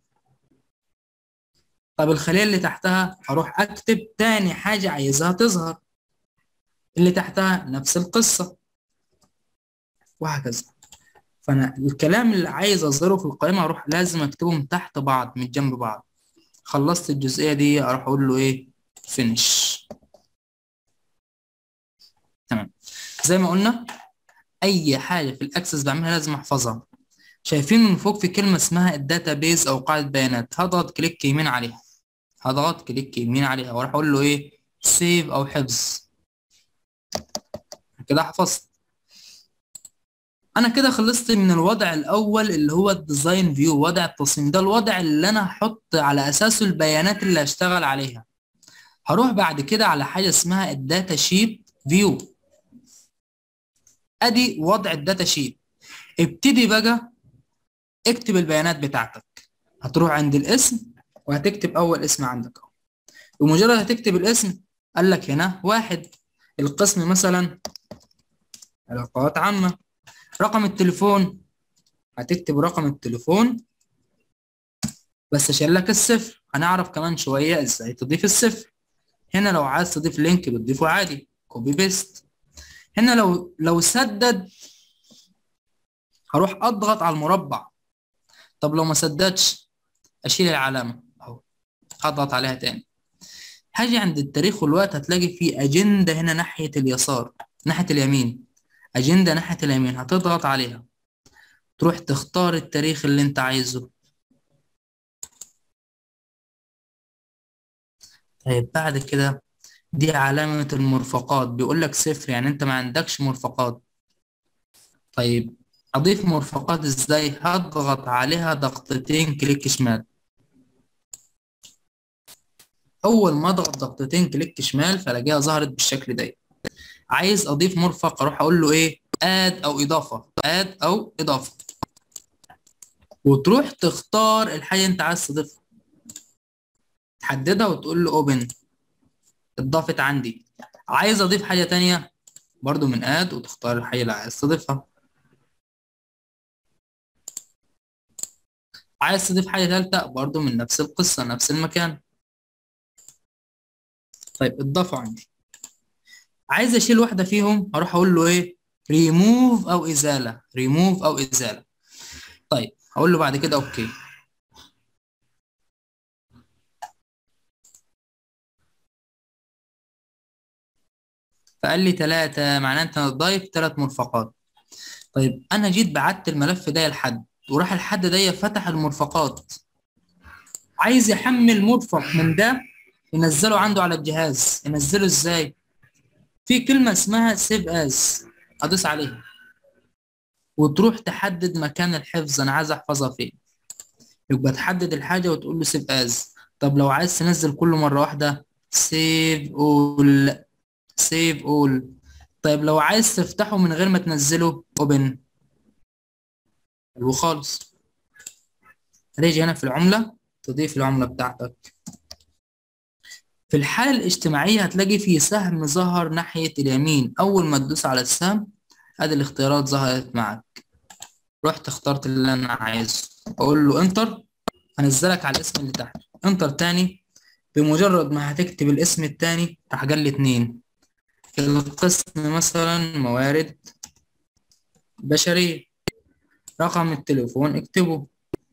طب الخلية اللي تحتها هروح اكتب تاني حاجة عايزها تظهر اللي تحتها نفس القصة وهكذا فانا الكلام اللي عايز اظهره في القائمة اروح لازم اكتبهم تحت بعض من جنب بعض خلصت الجزئية دي اروح اقول له ايه فينيش تمام زي ما قلنا اي حاجه في الاكسس بعملها لازم احفظها شايفين من فوق في كلمه اسمها الداتابيز او قاعده بيانات هضغط كليك يمين عليها هضغط كليك يمين عليها واروح اقول له ايه سيف او حفظ كده حفظت انا كده خلصت من الوضع الاول اللي هو الديزاين فيو وضع التصميم ده الوضع اللي انا هحط على اساسه البيانات اللي هشتغل عليها هروح بعد كده على حاجه اسمها الداتا شيت فيو ادي وضع الداتا شيت ابتدي بقى اكتب البيانات بتاعتك هتروح عند الاسم وهتكتب اول اسم عندك اهو بمجرد هتكتب الاسم قال لك هنا واحد القسم مثلا علاقات عامة رقم التليفون هتكتب رقم التليفون بس شايل لك الصفر هنعرف كمان شوية ازاي تضيف الصفر هنا لو عايز تضيف لينك بتضيفه عادي كوبي بيست هنا لو لو سدد هروح اضغط على المربع طب لو ما سددش اشيل العلامة اهو اضغط عليها تاني هاجي عند التاريخ والوقت هتلاقي في اجندة هنا ناحية اليسار ناحية اليمين اجندة ناحية اليمين هتضغط عليها تروح تختار التاريخ اللي انت عايزه طيب بعد كده دي علامة المرفقات بيقول لك صفر يعني انت ما عندكش مرفقات طيب اضيف مرفقات ازاي هضغط عليها ضغطتين كليك شمال اول ما اضغط ضغطتين كليك شمال فلاقيها ظهرت بالشكل ده عايز اضيف مرفق اروح اقول له ايه اد او اضافة اد او اضافة وتروح تختار الحاجة انت عايز تضيفها تحددها وتقول له اوبن اتضافت عندي عايز اضيف حاجة تانية برضو من اد وتختار الحاجة اللي عايز تضيفها عايز تضيف حاجة تالتة برضو من نفس القصة نفس المكان طيب اتضافوا عندي عايز اشيل واحدة فيهم هروح اقول له ايه ريموف او ازالة ريموف او ازالة طيب هقول له بعد كده اوكي فقال لي ثلاثة معناه انت ضايف ثلاث مرفقات طيب انا جيت بعت الملف ده لحد وراح الحد ده فتح المرفقات عايز يحمل مرفق من ده ينزله عنده على الجهاز ينزله ازاي في كلمة اسمها سيف از ادوس عليها وتروح تحدد مكان الحفظ انا عايز احفظها فين يبقى تحدد الحاجة وتقول له سيف از طب لو عايز تنزل كله مرة واحدة سيف اول سيف اول طيب لو عايز تفتحه من غير ما تنزله اوبن حلو خالص هتيجي هنا في العملة تضيف العملة بتاعتك في الحالة الاجتماعية هتلاقي في سهم ظهر ناحية اليمين أول ما تدوس على السهم ادي الاختيارات ظهرت معاك رحت اخترت اللي انا عايزه اقول له انتر هنزلك على الاسم اللي تحت انتر تاني بمجرد ما هتكتب الاسم التاني راح جال لي اتنين القسم مثلا موارد بشرية رقم التليفون اكتبه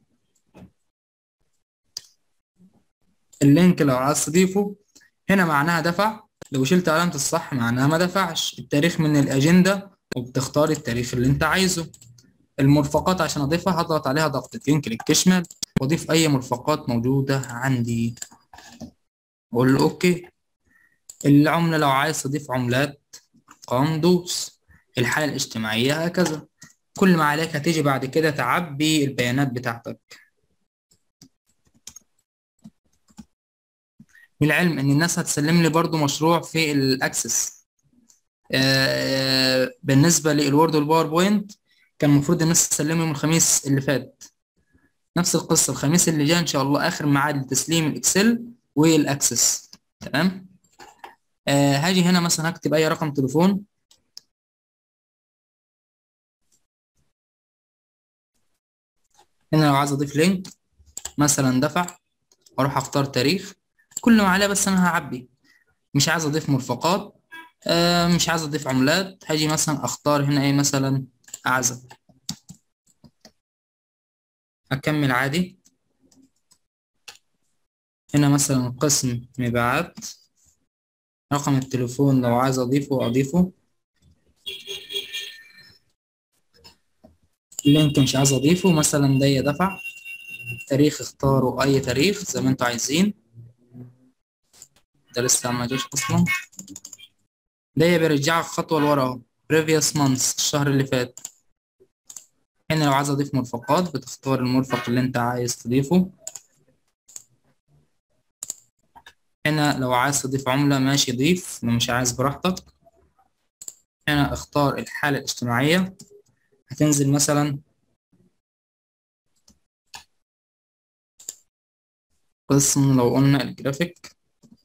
اللينك لو عايز تضيفه هنا معناها دفع لو شلت علامة الصح معناها ما دفعش التاريخ من الأجندة وبتختار التاريخ اللي انت عايزه المرفقات عشان اضيفها هضغط عليها ضغطتين كليك شمال واضيف اي مرفقات موجودة عندي اقول له اوكي العملة لو عايز تضيف عملات ارقام دوس الحالة الاجتماعية هكذا كل ما عليك هتيجي بعد كده تعبي البيانات بتاعتك للعلم ان الناس هتسلم لي برضو مشروع في الاكسس آه بالنسبة للوورد والباوربوينت كان المفروض الناس تسلمه يوم الخميس اللي فات نفس القصة الخميس اللي جاي إن شاء الله آخر ميعاد لتسليم الإكسل والأكسس تمام آه هاجي هنا مثلا هكتب أي رقم تليفون هنا لو عايز أضيف لينك مثلا دفع أروح أختار تاريخ كل ما عليه بس أنا هعبي مش عايز أضيف مرفقات آه مش عايز أضيف عملات هاجي مثلا أختار هنا إيه مثلا أعزب أكمل عادي هنا مثلا قسم مبيعات رقم التليفون لو عايز أضيفه أضيفه اللينك مش عايز أضيفه مثلا ده دفع تاريخ اختاروا أي تاريخ زي ما انتوا عايزين ده لسه ما جاش أصلا ده بيرجعك خطوة لورا أهو previous months الشهر اللي فات هنا لو عايز أضيف مرفقات بتختار المرفق اللي أنت عايز تضيفه هنا لو عايز تضيف عملة ماشي ضيف لو مش عايز براحتك هنا اختار الحالة الاجتماعية هتنزل مثلا قسم لو قلنا الجرافيك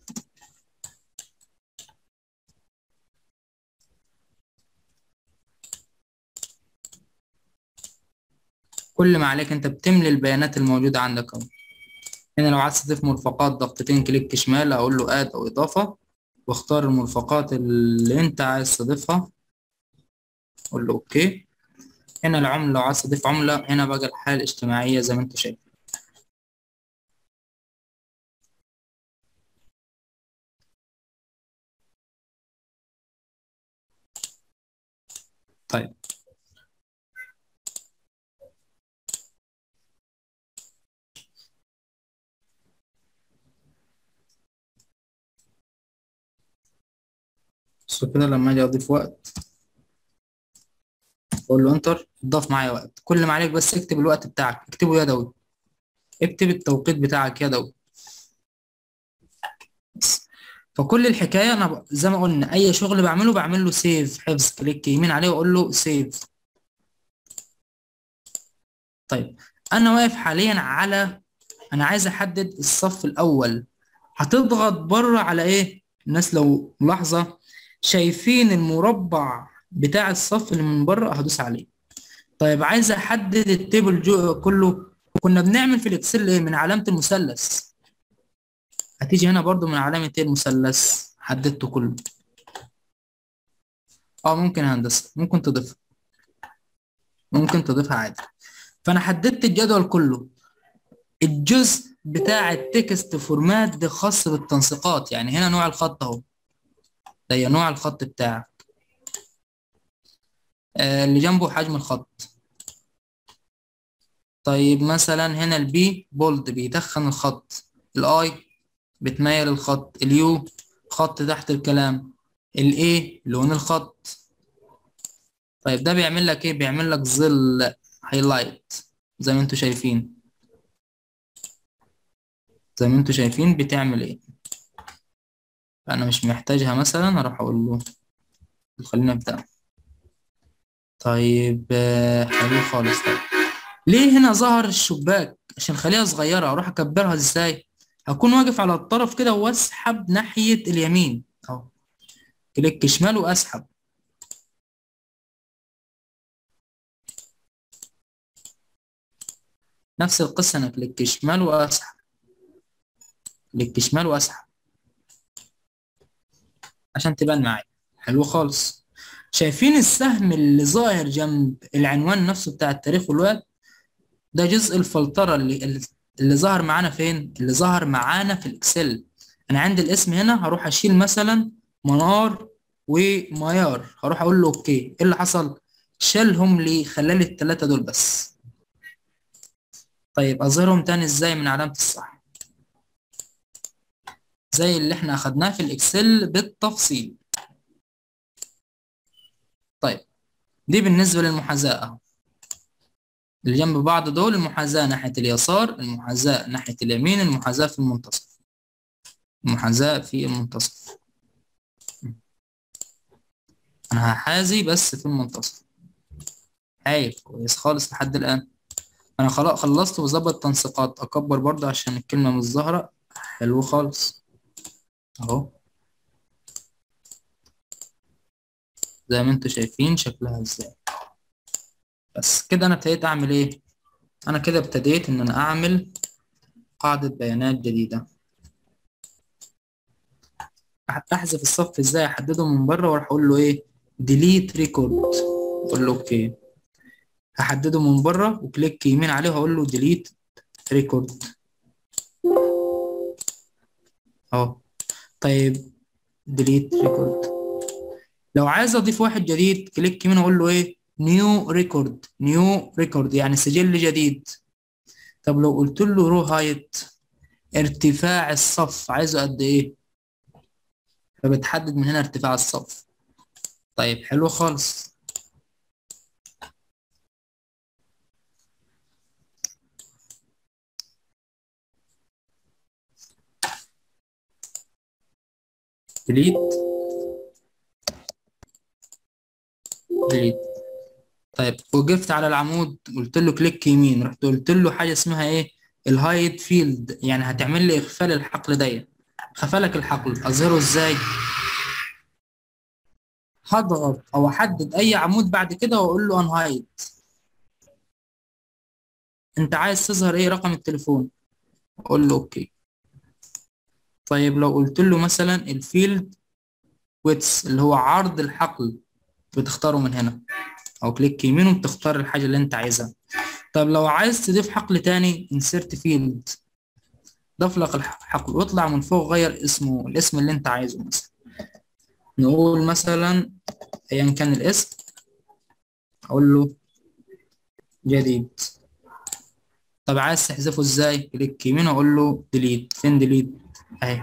كل ما عليك انت بتملي البيانات الموجودة عندك اهو هنا لو عايز تضيف مرفقات ضغطتين كليك شمال اقول له اد او اضافة واختار المرفقات اللي انت عايز تضيفها اقول له اوكي هنا العملة لو عايز تضيف عملة هنا بقى الحالة الاجتماعية زي ما انت شايف طيب بس كده لما اجي اضيف وقت اقول له انتر ضاف معايا وقت كل ما عليك بس اكتب الوقت بتاعك اكتبه يدوي اكتب التوقيت بتاعك يدوي بس. فكل الحكايه انا ب... زي ما قلنا اي شغل بعمله بعمل له سيف حفظ كليك يمين عليه واقول له سيف طيب انا واقف حاليا على انا عايز احدد الصف الاول هتضغط بره على ايه الناس لو ملاحظه شايفين المربع بتاع الصف اللي من بره هدوس عليه طيب عايز احدد التيبل جو كله كنا بنعمل في الاكسل ايه من علامه المثلث هتيجي هنا برضو من علامه ايه المثلث حددته كله اه ممكن هندسه ممكن تضيفها ممكن تضيفها عادي فانا حددت الجدول كله الجزء بتاع التكست فورمات ده خاص بالتنسيقات يعني هنا نوع الخط اهو ده نوع الخط بتاعك آه اللي جنبه حجم الخط طيب مثلا هنا البي بولد بيتخن الخط الاي بتميل الخط اليو خط تحت الكلام الاي لون الخط طيب ده بيعمل لك ايه بيعمل لك ظل هايلايت زي ما انتوا شايفين زي ما انتوا شايفين بتعمل ايه انا مش محتاجها مثلا اروح اقول له خلينا نبدأ طيب آه، حلو خالص طيب ليه هنا ظهر الشباك عشان خليها صغيرة اروح اكبرها ازاي هكون واقف على الطرف كده واسحب ناحية اليمين اهو كليك شمال واسحب نفس القصة انا كليك شمال واسحب كليك شمال واسحب عشان تبان معايا حلو خالص شايفين السهم اللي ظاهر جنب العنوان نفسه بتاع التاريخ والوقت ده جزء الفلترة اللي اللي ظهر معانا فين اللي ظهر معانا في الاكسل انا عندي الاسم هنا هروح اشيل مثلا منار وميار هروح اقول له اوكي ايه اللي حصل شالهم لي خلال الثلاثة دول بس طيب اظهرهم تاني ازاي من علامة الصح زي اللي احنا اخدناه في الاكسل بالتفصيل طيب دي بالنسبة للمحاذاة اهو اللي جنب بعض دول المحاذاة ناحية اليسار المحاذاة ناحية اليمين المحاذاة في المنتصف المحاذاة في المنتصف أنا هحاذي بس في المنتصف هايل كويس خالص لحد الآن أنا خلاص خلصت وظبط تنسيقات أكبر برضه عشان الكلمة مش ظاهرة حلو خالص أهو زي ما انتوا شايفين شكلها ازاي بس كده انا ابتديت اعمل ايه انا كده ابتديت ان انا اعمل قاعدة بيانات جديدة احذف الصف ازاي احدده من بره واروح اقول له ايه ديليت ريكورد اقول له اوكي هحدده من بره وكليك يمين عليه وهقول له ديليت ريكورد اهو طيب ديليت ريكورد لو عايز اضيف واحد جديد كليك يمين واقول له ايه نيو ريكورد نيو ريكورد يعني سجل جديد طب لو قلت له رو هايت ارتفاع الصف عايزه قد ايه فبتحدد من هنا ارتفاع الصف طيب حلو خالص ديليت ديليت طيب وقفت على العمود قلت له كليك يمين رحت قلت له حاجه اسمها ايه الهايد فيلد يعني هتعمل لي اخفاء للحقل دي خفلك الحقل اظهره ازاي هضغط او احدد اي عمود بعد كده واقول له ان هايد انت عايز تظهر ايه رقم التليفون اقول له اوكي طيب لو قلت له مثلا الفيلد ويتس اللي هو عرض الحقل بتختاره من هنا او كليك يمين وبتختار الحاجة اللي انت عايزها طب لو عايز تضيف حقل تاني insert field ضف لك الحقل واطلع من فوق غير اسمه الاسم اللي انت عايزه مثلا نقول مثلا ايا كان الاسم اقول له جديد طب عايز تحذفه ازاي كليك يمين واقول له ديليت فين ديليت اهي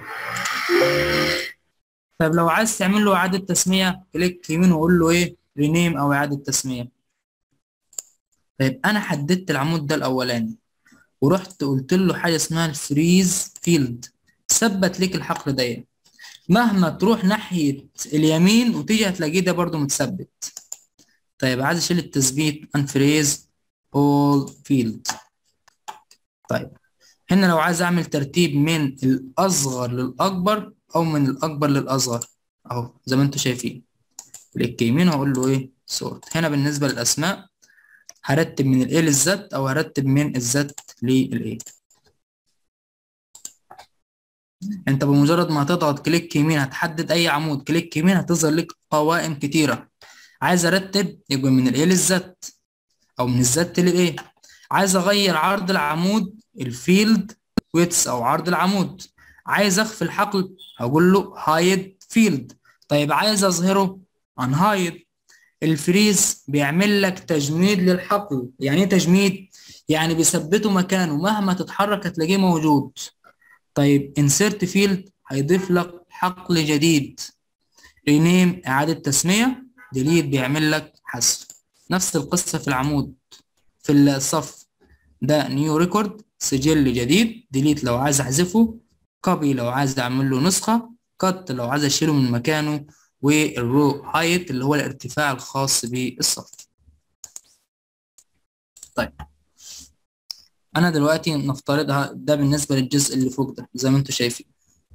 طب لو عايز تعمل له اعاده تسميه كليك يمين واقول له ايه رينيم او اعاده تسميه طيب انا حددت العمود ده الاولاني ورحت قلت له حاجه اسمها الفريز فيلد ثبت لك الحقل ده مهما تروح ناحيه اليمين وتيجي هتلاقيه ده برضو متثبت طيب عايز اشيل التثبيت انفريز اول فيلد طيب هنا لو عايز اعمل ترتيب من الاصغر للاكبر او من الاكبر للاصغر اهو زي ما انتم شايفين كليك يمين هقول له ايه سورت هنا بالنسبه للاسماء هرتب من الايه للزد او هرتب من الزد للايه انت بمجرد ما هتضغط كليك يمين هتحدد اي عمود كليك يمين هتظهر لك قوائم كتيره عايز ارتب يبقى من الايه للزد او من الزد للايه عايز اغير عرض العمود الفيلد ويتس او عرض العمود عايز اخفي الحقل هقول له هايد فيلد طيب عايز اظهره عن هايد الفريز بيعمل لك تجميد للحقل يعني ايه تجميد يعني بيثبته مكانه مهما تتحرك هتلاقيه موجود طيب insert field هيضيف لك حقل جديد rename إعادة تسمية delete بيعمل لك حذف نفس القصة في العمود في الصف ده نيو ريكورد سجل جديد delete لو عايز احذفه copy لو عايز اعمل له نسخة cut لو عايز اشيله من مكانه والرو هايت اللي هو الارتفاع الخاص بالصف طيب انا دلوقتي نفترضها ده بالنسبة للجزء اللي فوق ده زي ما انتم شايفين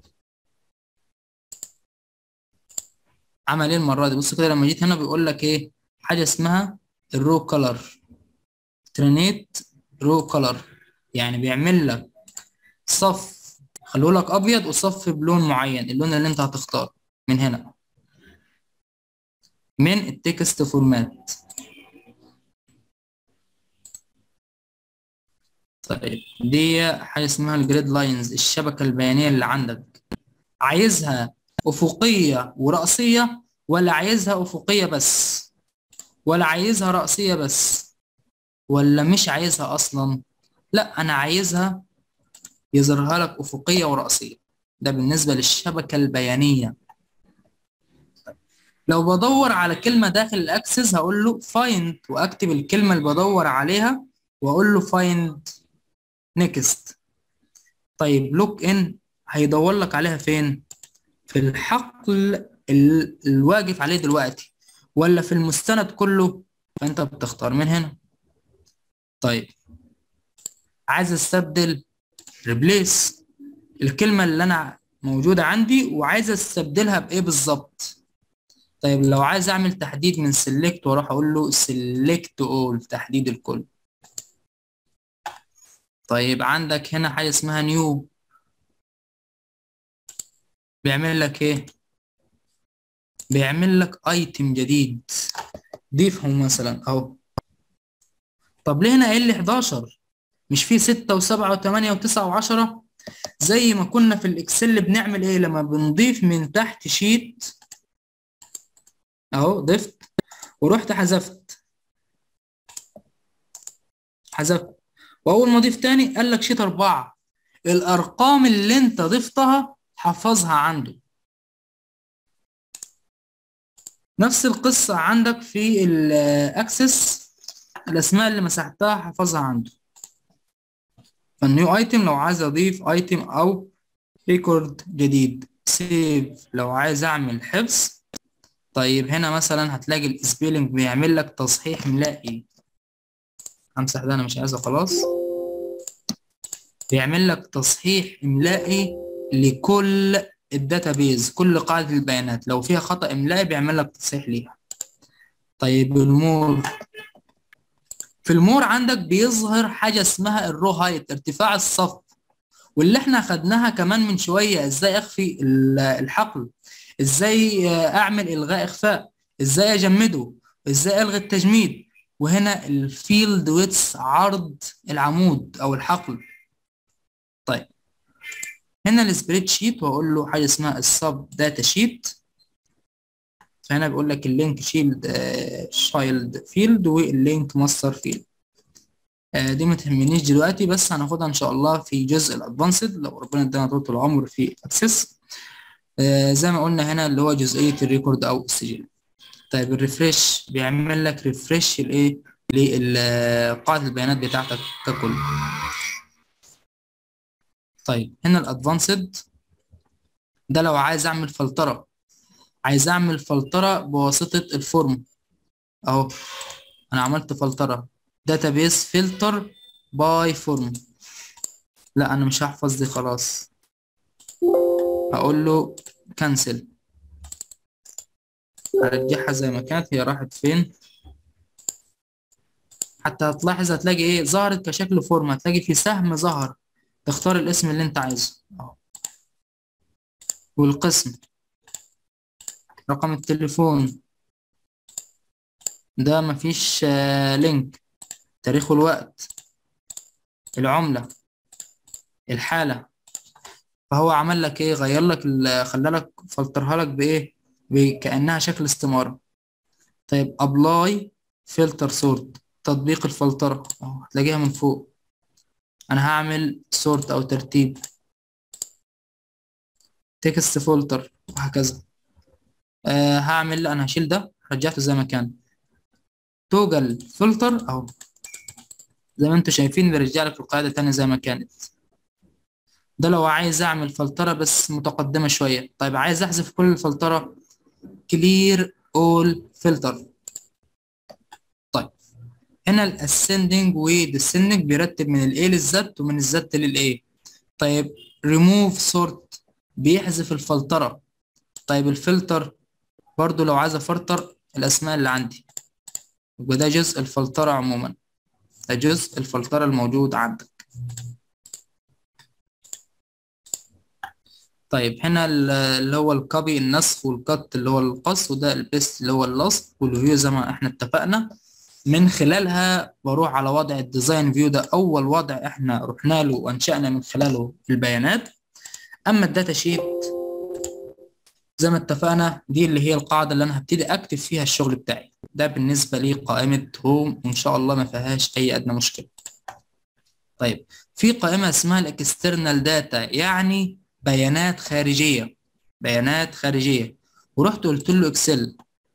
عمل ايه المرة دي بص كده لما جيت هنا بيقول لك ايه حاجة اسمها الرو كلر ترينيت رو كلر يعني بيعمل لك صف خليه لك ابيض وصف بلون معين اللون اللي انت هتختاره من هنا من التكست فورمات طيب دي حاجه اسمها الجريد لاينز الشبكه البيانيه اللي عندك عايزها افقيه وراسيه ولا عايزها افقيه بس ولا عايزها راسيه بس ولا مش عايزها اصلا لا انا عايزها يظهرها لك افقيه وراسيه ده بالنسبه للشبكه البيانيه لو بدور على كلمه داخل الاكسس هقول له فايند واكتب الكلمه اللي بدور عليها واقول له فايند نيكست طيب لوك ان هيدور لك عليها فين في الحقل الواقف عليه دلوقتي ولا في المستند كله فانت بتختار من هنا طيب عايز استبدل ريبليس الكلمة اللي أنا موجودة عندي وعايز استبدلها بإيه بالظبط طيب لو عايز أعمل تحديد من سيلكت وأروح أقول له سيلكت أول تحديد الكل طيب عندك هنا حاجة اسمها نيو بيعمل لك إيه بيعمل لك ايتم جديد ضيفه مثلا اهو طب ليه هنا قايل لي 11 مش في 6 و7 و8 و9 و10 زي ما كنا في الاكسل بنعمل ايه لما بنضيف من تحت شيت اهو ضفت ورحت حذفت حذفت واول ما اضيف تاني قال لك شيت 4 الارقام اللي انت ضفتها حفظها عنده نفس القصة عندك في الاكسس الاسماء اللي مسحتها حفظها عنده فالنيو ايتم لو عايز اضيف ايتم او ريكورد جديد سيف لو عايز اعمل حفظ طيب هنا مثلا هتلاقي السبيلنج بيعمل لك تصحيح املائي همسح ده انا مش عايزه خلاص بيعمل لك تصحيح املائي لكل الداتابيز كل قاعدة البيانات لو فيها خطأ املائي بيعمل لك تصحيح ليها طيب المور في المور عندك بيظهر حاجة اسمها الرو هايت ارتفاع الصف واللي احنا خدناها كمان من شوية ازاي اخفي الحقل ازاي اعمل الغاء اخفاء ازاي اجمده ازاي الغي التجميد وهنا الفيلد ويتس عرض العمود او الحقل طيب هنا السبريد شيت واقول له حاجه اسمها السب داتا شيت فهنا بيقول لك اللينك شيلد شايلد فيلد واللينك ماستر فيلد دي ما تهمنيش دلوقتي بس هناخدها ان شاء الله في جزء الادفانسد لو ربنا ادانا طول العمر في اكسس زي ما قلنا هنا اللي هو جزئيه الريكورد او السجل طيب الريفريش بيعمل لك ريفريش الايه لقاعده البيانات بتاعتك ككل طيب هنا الادفانسد ده لو عايز اعمل فلتره عايز اعمل فلتره بواسطه الفورم اهو انا عملت فلتره داتابيس فلتر باي فورم لا انا مش هحفظ دي خلاص هقول له كنسل هرجعها زي ما كانت هي راحت فين حتى هتلاحظ هتلاقي ايه ظهرت كشكل فورم هتلاقي في سهم ظهر تختار الاسم اللي انت عايزه اهو والقسم رقم التليفون ده مفيش آه لينك تاريخ الوقت العملة الحالة فهو عمل لك ايه غير لك خلى لك فلترها لك بايه كأنها شكل استمارة طيب ابلاي فلتر سورت تطبيق الفلترة اهو هتلاقيها من فوق انا هعمل سورت او ترتيب تكست فولتر وهكذا آه هعمل انا هشيل ده رجعته زي ما كان توجل فلتر اهو زي ما انتم شايفين بيرجع لك القاعدة تاني زي ما كانت ده لو عايز اعمل فلترة بس متقدمة شوية طيب عايز احذف كل الفلترة كلير اول فلتر طيب هنا الاسندنج والديسندنج بيرتب من الاي للزد ومن الزد للاي طيب ريموف سورت بيحذف الفلترة طيب الفلتر برضو لو عايز افلتر الاسماء اللي عندي يبقى ده جزء الفلترة عموما ده جزء الفلترة الموجود عندك طيب هنا اللي هو الكوبي النسخ والكت اللي هو القص وده البيست اللي هو اللصق والفيو زي ما احنا اتفقنا من خلالها بروح على وضع الديزاين فيو ده اول وضع احنا رحنا له وانشأنا من خلاله البيانات اما الداتا شيت زي ما اتفقنا دي اللي هي القاعدة اللي انا هبتدي اكتب فيها الشغل بتاعي ده بالنسبة لي قائمة هوم وان شاء الله ما فيهاش اي ادنى مشكلة طيب في قائمة اسمها الاكسترنال داتا يعني بيانات خارجية بيانات خارجية ورحت قلت له اكسل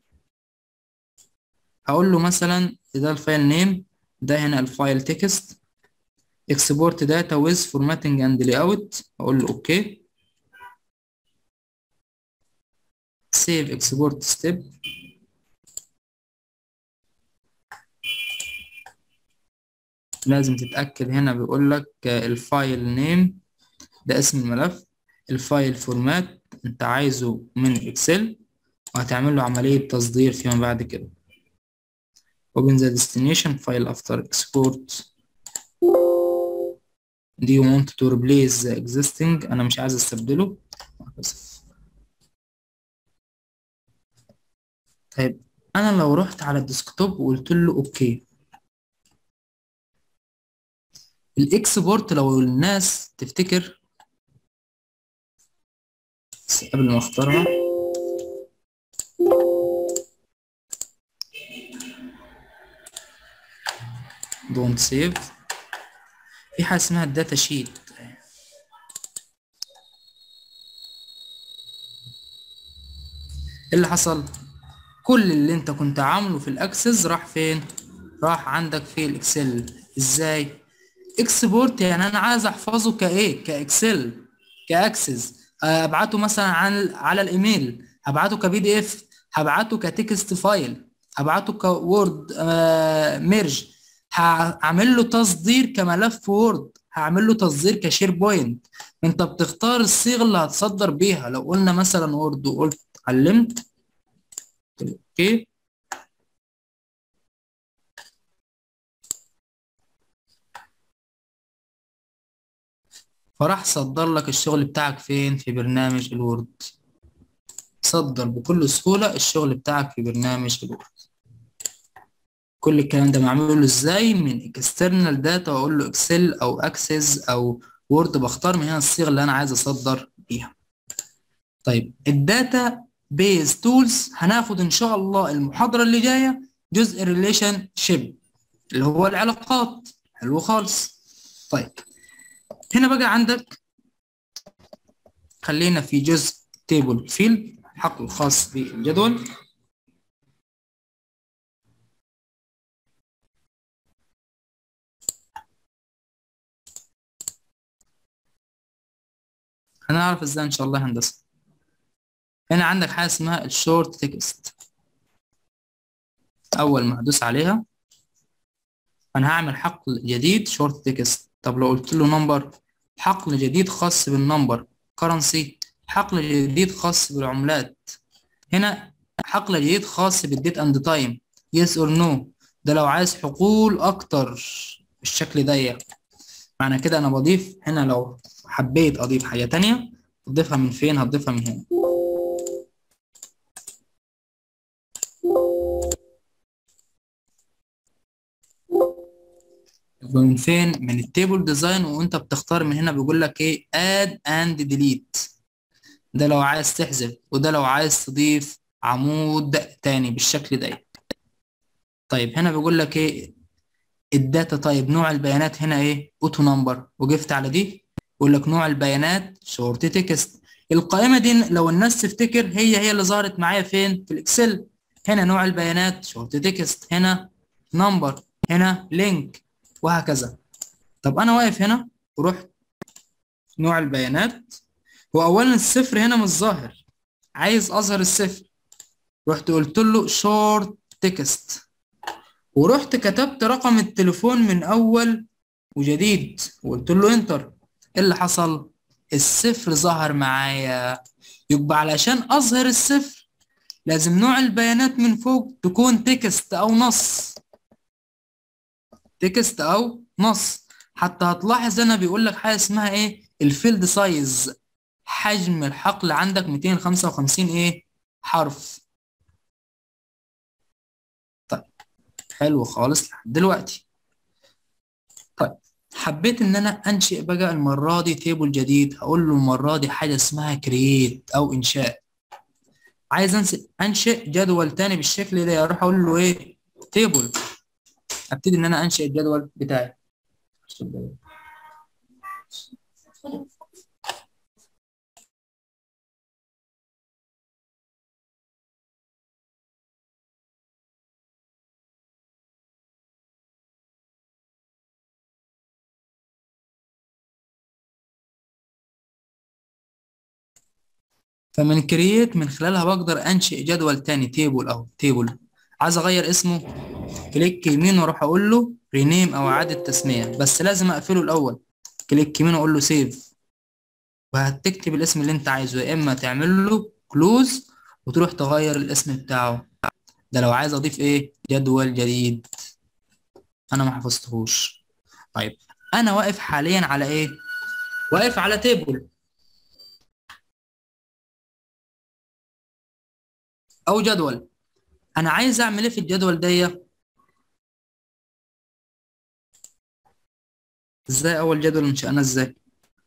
هقول له مثلا ده الفايل نيم ده هنا الفايل تكست export data with formatting and layout اقول له اوكي save export step لازم تتأكد هنا بيقول لك الفايل نيم ده اسم الملف الفايل فورمات انت عايزه من اكسل وهتعمل له عملية تصدير فيما بعد كده open the destination file after export do you want to replace the existing انا مش عايز استبدله طيب انا لو رحت على الديسكتوب وقلت له اوكي الاكسبورت لو الناس تفتكر بس قبل ما اختارها don't save في حاجة اسمها الداتا شيت اللي حصل كل اللي انت كنت عامله في الاكسس راح فين راح عندك في الاكسل ازاي اكسبورت يعني انا عايز احفظه كايه كاكسل كاكسس ابعته مثلا على على الايميل هبعته كبي دي اف هبعته كتكست فايل هبعته كوورد آه ميرج هعمل له تصدير كملف وورد هعمل له تصدير كشير بوينت انت بتختار الصيغه اللي هتصدر بيها لو قلنا مثلا وورد وقلت علمت اوكي فراح صدر لك الشغل بتاعك فين في برنامج الوورد صدر بكل سهولة الشغل بتاعك في برنامج الوورد كل الكلام ده معمول له ازاي من اكسترنال داتا واقول له اكسل او اكسس او وورد بختار من هنا الصيغه اللي انا عايز اصدر بيها طيب الداتا بيز تولز هناخد ان شاء الله المحاضره اللي جايه جزء ريليشن شيب اللي هو العلاقات حلو خالص طيب هنا بقى عندك خلينا في جزء تيبل فيلد حقل خاص بالجدول هنعرف ازاي ان شاء الله هندسه هنا عندك حاجه اسمها الشورت تكست اول ما هدوس عليها انا هعمل حقل جديد شورت تكست طب لو قلت له نمبر حقل جديد خاص بالنمبر كرنسي حقل جديد خاص بالعملات هنا حقل جديد خاص بالديت اند تايم يس اور نو ده لو عايز حقول اكتر بالشكل ده معنى كده انا بضيف هنا لو حبيت اضيف حاجة تانية هتضيفها من فين هتضيفها من هنا من فين من التيبل ديزاين وانت بتختار من هنا بيقول لك ايه اد اند ديليت ده لو عايز تحذف وده لو عايز تضيف عمود تاني بالشكل ده طيب هنا بيقول لك ايه الداتا طيب نوع البيانات هنا ايه اوتو نمبر وقفت على دي يقول لك نوع البيانات شورت تكست القائمه دي لو الناس تفتكر هي هي اللي ظهرت معايا فين في الاكسل هنا نوع البيانات شورت تكست هنا نمبر هنا لينك وهكذا طب انا واقف هنا ورحت نوع البيانات هو اولا الصفر هنا مش ظاهر عايز اظهر الصفر رحت قلت له شورت تكست ورحت كتبت رقم التليفون من اول وجديد وقلت له انتر ايه اللي حصل الصفر ظهر معايا يبقى علشان اظهر الصفر لازم نوع البيانات من فوق تكون تكست او نص تكست او نص حتى هتلاحظ هنا بيقول لك حاجه اسمها ايه الفيلد سايز حجم الحقل عندك 255 ايه حرف طيب حلو خالص لحد دلوقتي طيب حبيت ان انا انشئ بقى المره دي تيبل جديد هقول له المره دي حاجه اسمها كرييت او انشاء عايز انشئ جدول تاني بالشكل ده اروح اقول له ايه تيبل ابتدي ان انا انشئ الجدول بتاعي فمن كرييت من خلالها بقدر انشئ جدول تاني تيبل او تيبل عايز اغير اسمه كليك يمين واروح اقول له رينيم او اعاده تسميه بس لازم اقفله الاول كليك يمين واقول له سيف وهتكتب الاسم اللي انت عايزه يا اما تعمل له كلوز وتروح تغير الاسم بتاعه ده لو عايز اضيف ايه جدول جديد انا ما حفظتهوش طيب انا واقف حاليا على ايه واقف على تيبل او جدول انا عايز اعمل ايه في الجدول دي ازاي اول جدول انشأنا ازاي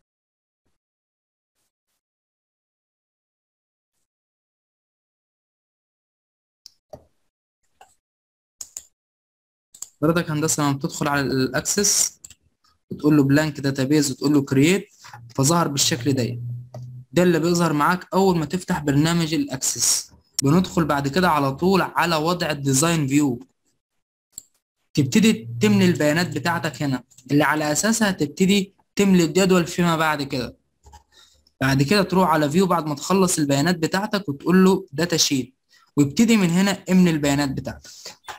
حضرتك هندسه لما بتدخل على الاكسس وتقول له بلانك داتابيز وتقول له كرييت فظهر بالشكل ده ده اللي بيظهر معاك اول ما تفتح برنامج الاكسس بندخل بعد كده على طول على وضع الديزاين فيو تبتدي تملي البيانات بتاعتك هنا اللي على اساسها تبتدي تملي الجدول فيما بعد كده بعد كده تروح على فيو بعد ما تخلص البيانات بتاعتك وتقول له داتا شيت ويبتدي من هنا املي البيانات بتاعتك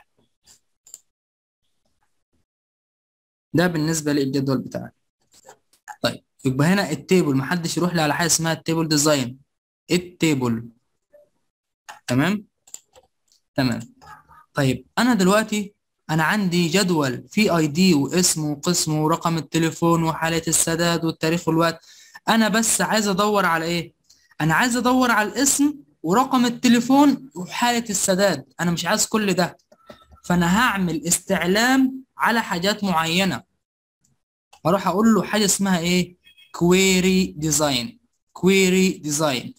ده بالنسبة للجدول بتاعك طيب يبقى هنا التيبل محدش يروح لي على حاجة اسمها التيبل ديزاين التيبل تمام تمام طيب انا دلوقتي انا عندي جدول فيه اي دي واسمه وقسمه ورقم التليفون وحالة السداد والتاريخ والوقت انا بس عايز ادور على ايه انا عايز ادور على الاسم ورقم التليفون وحالة السداد انا مش عايز كل ده فانا هعمل استعلام على حاجات معينة اروح اقول له حاجة اسمها ايه كويري ديزاين كويري ديزاين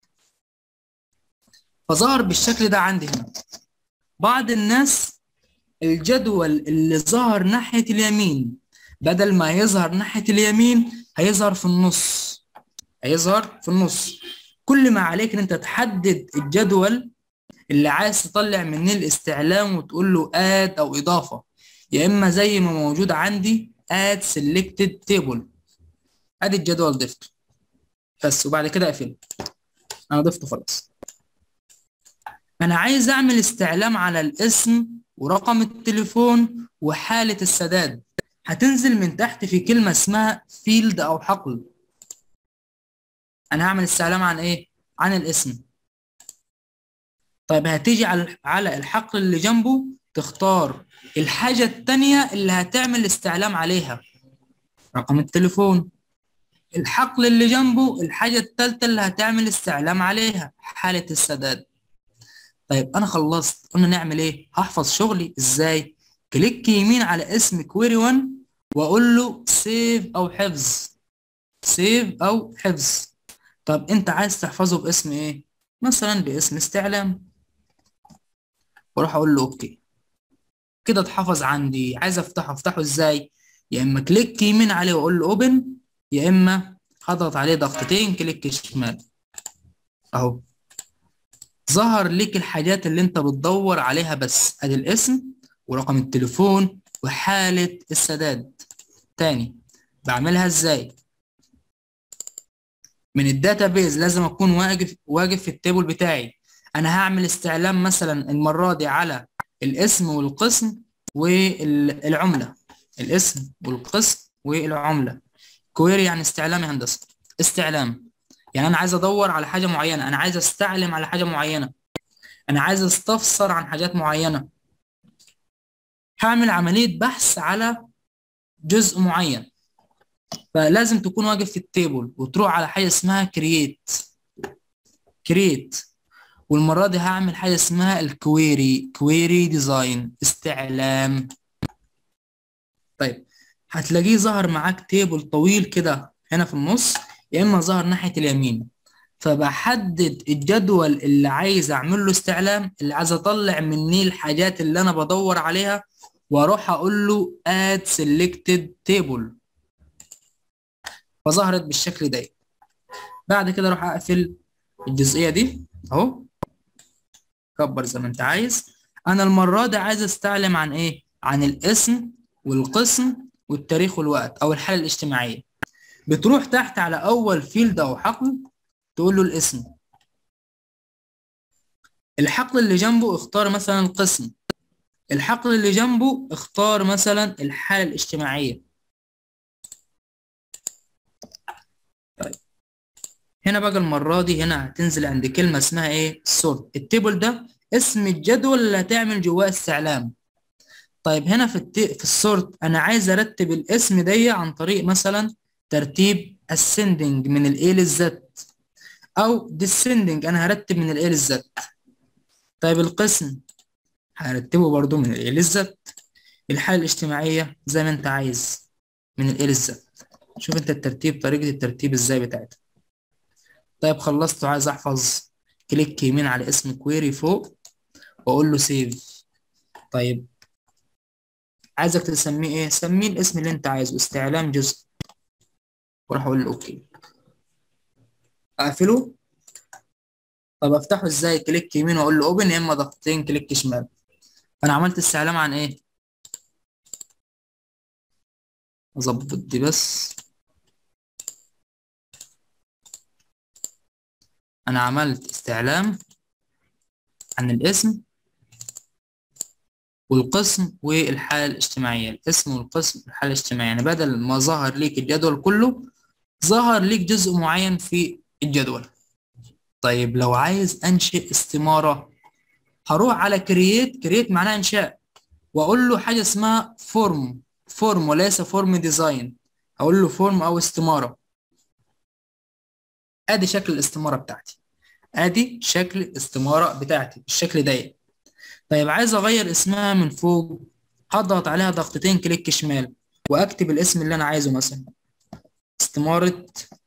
فظهر بالشكل ده عندي هنا بعض الناس الجدول اللي ظهر ناحية اليمين بدل ما يظهر ناحية اليمين هيظهر في النص هيظهر في النص كل ما عليك ان انت تحدد الجدول اللي عايز تطلع منه الاستعلام وتقول له اد او اضافة يا اما زي ما موجود عندي اد selected table ادي الجدول ضفته بس وبعد كده اقفله انا ضفته خلاص انا عايز اعمل استعلام على الاسم ورقم التليفون وحالة السداد هتنزل من تحت في كلمة اسمها فيلد او حقل انا هعمل استعلام عن ايه عن الاسم طيب هتيجي على على الحقل اللي جنبه تختار الحاجة التانية اللي هتعمل استعلام عليها رقم التليفون الحقل اللي جنبه الحاجة التالتة اللي هتعمل استعلام عليها حالة السداد طيب انا خلصت قلنا نعمل ايه هحفظ شغلي ازاي كليك يمين على اسم كويري 1 واقول له سيف او حفظ سيف او حفظ طب انت عايز تحفظه باسم ايه مثلا باسم استعلام واروح اقول له اوكي كده اتحفظ عندي عايز افتحه افتحه ازاي يا اما كليك يمين عليه واقول له اوبن يا اما هضغط عليه ضغطتين كليك شمال اهو ظهر لك الحاجات اللي انت بتدور عليها بس ادي الاسم ورقم التليفون وحالة السداد تاني بعملها ازاي من الداتابيز لازم اكون واقف واقف في التيبل بتاعي انا هعمل استعلام مثلا المرة دي على الاسم والقسم والعملة الاسم والقسم والعملة كويري يعني استعلام يا هندسة استعلام يعني انا عايز ادور على حاجة معينة انا عايز استعلم على حاجة معينة انا عايز استفسر عن حاجات معينة هعمل عملية بحث على جزء معين فلازم تكون واقف في التيبل وتروح على حاجة اسمها كرييت كرييت والمرة دي هعمل حاجة اسمها الكويري كويري ديزاين استعلام طيب هتلاقيه ظهر معاك تيبل طويل كده هنا في النص يا اما ظهر ناحية اليمين فبحدد الجدول اللي عايز اعمل له استعلام اللي عايز اطلع مني الحاجات اللي انا بدور عليها واروح اقول له add selected table فظهرت بالشكل ده بعد كده اروح اقفل الجزئيه دي اهو كبر زي ما انت عايز انا المره دي عايز استعلم عن ايه عن الاسم والقسم والتاريخ والوقت او الحاله الاجتماعيه بتروح تحت على اول فيلد او حقل تقول له الاسم الحقل اللي جنبه اختار مثلا القسم الحقل اللي جنبه اختار مثلا الحالة الاجتماعية طيب هنا بقى المرة دي هنا هتنزل عند كلمة اسمها ايه سورت التيبل ده اسم الجدول اللي هتعمل جواه استعلام طيب هنا في الت... في السورت انا عايز ارتب الاسم دي عن طريق مثلا ترتيب ascending من الايه للزد او descending انا هرتب من الايه للزد طيب القسم هرتبه برضو من الايه للزد الحالة الاجتماعية زي ما انت عايز من الايه للزد شوف انت الترتيب طريقة الترتيب ازاي بتاعتها طيب خلصت وعايز احفظ كليك يمين على اسم كويري فوق واقول له سيف طيب عايزك تسميه ايه سميه الاسم اللي انت عايزه استعلام جزء واروح اقول له اوكي اقفله طب افتحه ازاي كليك يمين واقول له اوبن يا اما ضغطتين كليك شمال انا عملت استعلام عن ايه اظبط دي بس انا عملت استعلام عن الاسم والقسم والحالة الاجتماعية الاسم والقسم والحالة الاجتماعية يعني بدل ما ظهر ليك الجدول كله ظهر ليك جزء معين في الجدول طيب لو عايز انشئ استمارة هروح على كرييت كرييت معناها انشاء واقول له حاجة اسمها فورم فورم وليس فورم ديزاين اقول له فورم او استمارة ادي شكل الاستمارة بتاعتي ادي شكل الاستمارة بتاعتي بالشكل ده طيب عايز اغير اسمها من فوق هضغط عليها ضغطتين كليك شمال واكتب الاسم اللي انا عايزه مثلا استمارة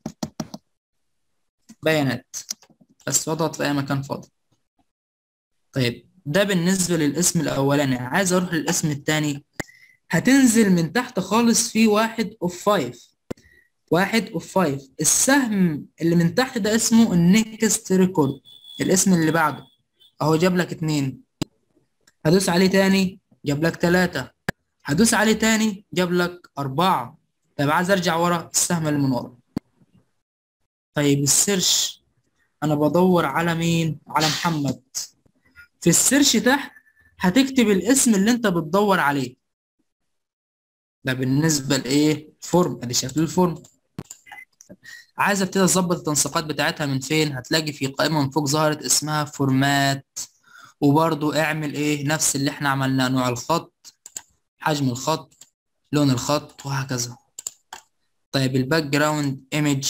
بيانات بس واضغط في اي مكان فاضي طيب ده بالنسبة للاسم الاولاني عايز اروح للاسم التاني هتنزل من تحت خالص في واحد اوف فايف واحد اوف فايف السهم اللي من تحت ده اسمه النكست ريكورد الاسم اللي بعده اهو جاب لك اتنين هدوس عليه تاني جاب لك تلاتة هدوس عليه تاني جاب لك أربعة طيب عايز أرجع ورا السهم اللي من ورا طيب السيرش أنا بدور على مين؟ على محمد في السيرش تحت هتكتب الاسم اللي أنت بتدور عليه ده بالنسبة لإيه؟ فورم أدي شكل الفورم عايز ابتدي اظبط التنسيقات بتاعتها من فين هتلاقي في قائمة من فوق ظهرت اسمها فورمات وبرضو اعمل ايه نفس اللي احنا عملناه نوع الخط حجم الخط لون الخط وهكذا طيب الباك جراوند ايمج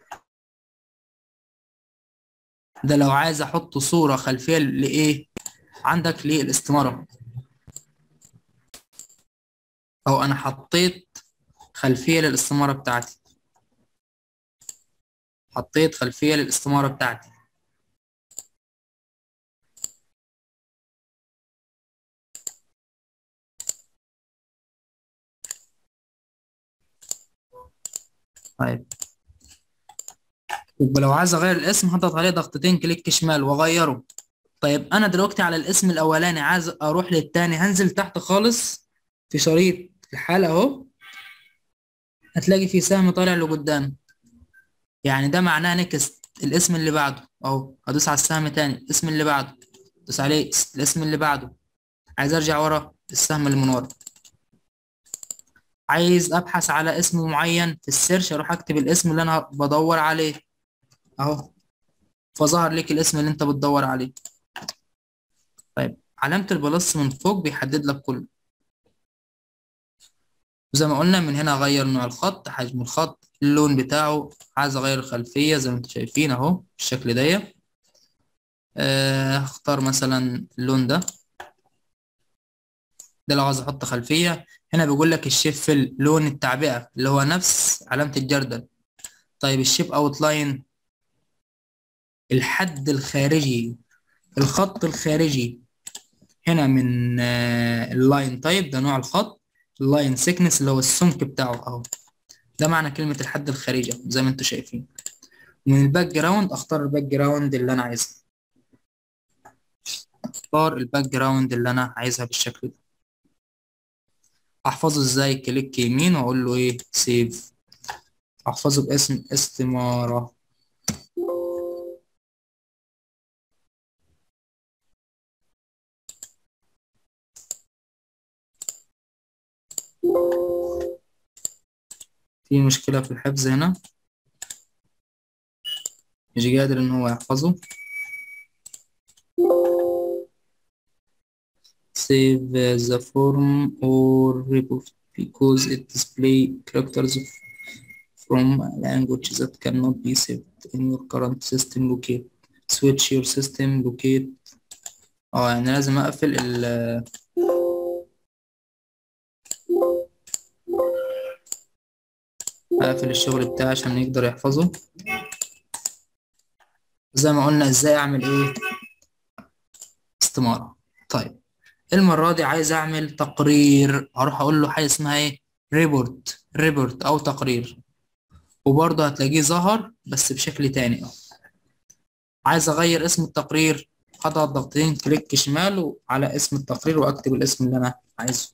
ده لو عايز احط صورة خلفية لايه عندك للاستمارة او انا حطيت خلفية للاستمارة بتاعتي حطيت خلفية للاستمارة بتاعتي طيب يبقى لو عايز اغير الاسم هضغط عليه ضغطتين كليك شمال واغيره طيب انا دلوقتي على الاسم الاولاني عايز اروح للتاني هنزل تحت خالص في شريط الحالة اهو هتلاقي في سهم طالع لقدام يعني ده معناه نكست الاسم اللي بعده اهو ادوس على السهم تاني الاسم اللي بعده ادوس عليه الاسم اللي بعده عايز ارجع ورا السهم اللي من ورا عايز ابحث على اسم معين في السيرش اروح اكتب الاسم اللي انا بدور عليه اهو فظهر لك الاسم اللي انت بتدور عليه طيب علامة البلس من فوق بيحدد لك كله زي ما قلنا من هنا اغير نوع الخط حجم الخط اللون بتاعه عايز اغير الخلفية زي ما انتم شايفين اهو بالشكل ده آه، هختار مثلا اللون ده ده لو عايز احط خلفية هنا بيقول لك الشيب لون التعبئة اللي هو نفس علامة الجردل طيب الشيب اوت لاين الحد الخارجي الخط الخارجي هنا من آه، اللاين تايب ده نوع الخط اللاين سيكنس اللي هو السمك بتاعه اهو ده معنى كلمة الحد الخارجي أهو، زي ما انتم شايفين ومن الباك جراوند اختار الباك جراوند اللي انا عايزها اختار الباك جراوند اللي انا عايزها بالشكل ده احفظه ازاي كليك يمين واقول له ايه سيف احفظه باسم استمارة في مشكلة في الحفظ هنا مش قادر ان هو يحفظه save the form or report because it display characters from a language that cannot be saved in your current system locate switch your system locate اه يعني لازم اقفل ال اقفل الشغل بتاعي عشان يقدر يحفظه زي ما قلنا ازاي اعمل ايه استمارة طيب المرة دي عايز اعمل تقرير هروح اقول له حاجة اسمها ايه ريبورت ريبورت او تقرير وبرضه هتلاقيه ظهر بس بشكل تاني اهو عايز اغير اسم التقرير هضغط ضغطتين كليك شمال على اسم التقرير واكتب الاسم اللي انا عايزه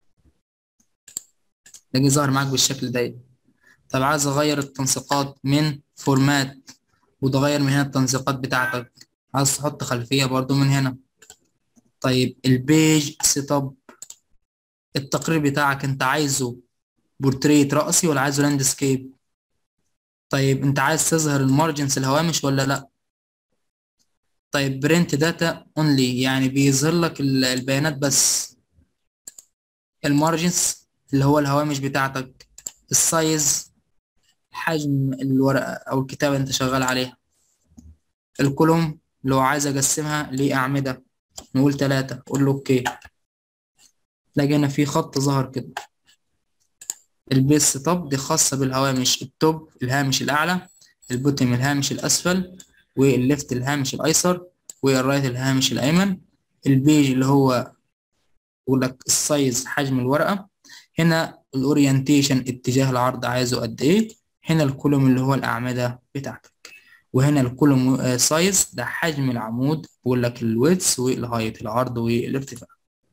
تلاقيه ظهر معاك بالشكل ده طب عايز اغير التنسيقات من فورمات وتغير من هنا التنسيقات بتاعتك عايز تحط خلفية برضو من هنا طيب البيج سيت اب التقرير بتاعك انت عايزه بورتريت رأسي ولا عايزه لاندسكيب طيب انت عايز تظهر المارجنز الهوامش ولا لا طيب برنت داتا اونلي يعني بيظهر لك ال- البيانات بس المارجنز اللي هو الهوامش بتاعتك السايز حجم الورقة أو الكتابة اللي أنت شغال عليها الكولوم لو عايز أقسمها لأعمدة نقول تلاتة قول له أوكي لقينا في خط ظهر كده البيس توب دي خاصة بالهوامش التوب الهامش الأعلى البوتم الهامش الأسفل والليفت الهامش الأيسر والرايت الهامش الأيمن البيج اللي هو يقول لك السايز حجم الورقة هنا الأورينتيشن اتجاه العرض عايزه قد إيه هنا الكولوم اللي هو الأعمدة بتاعتك وهنا الكولوم سايز ده حجم العمود بيقول لك الويتس والهايت العرض والارتفاع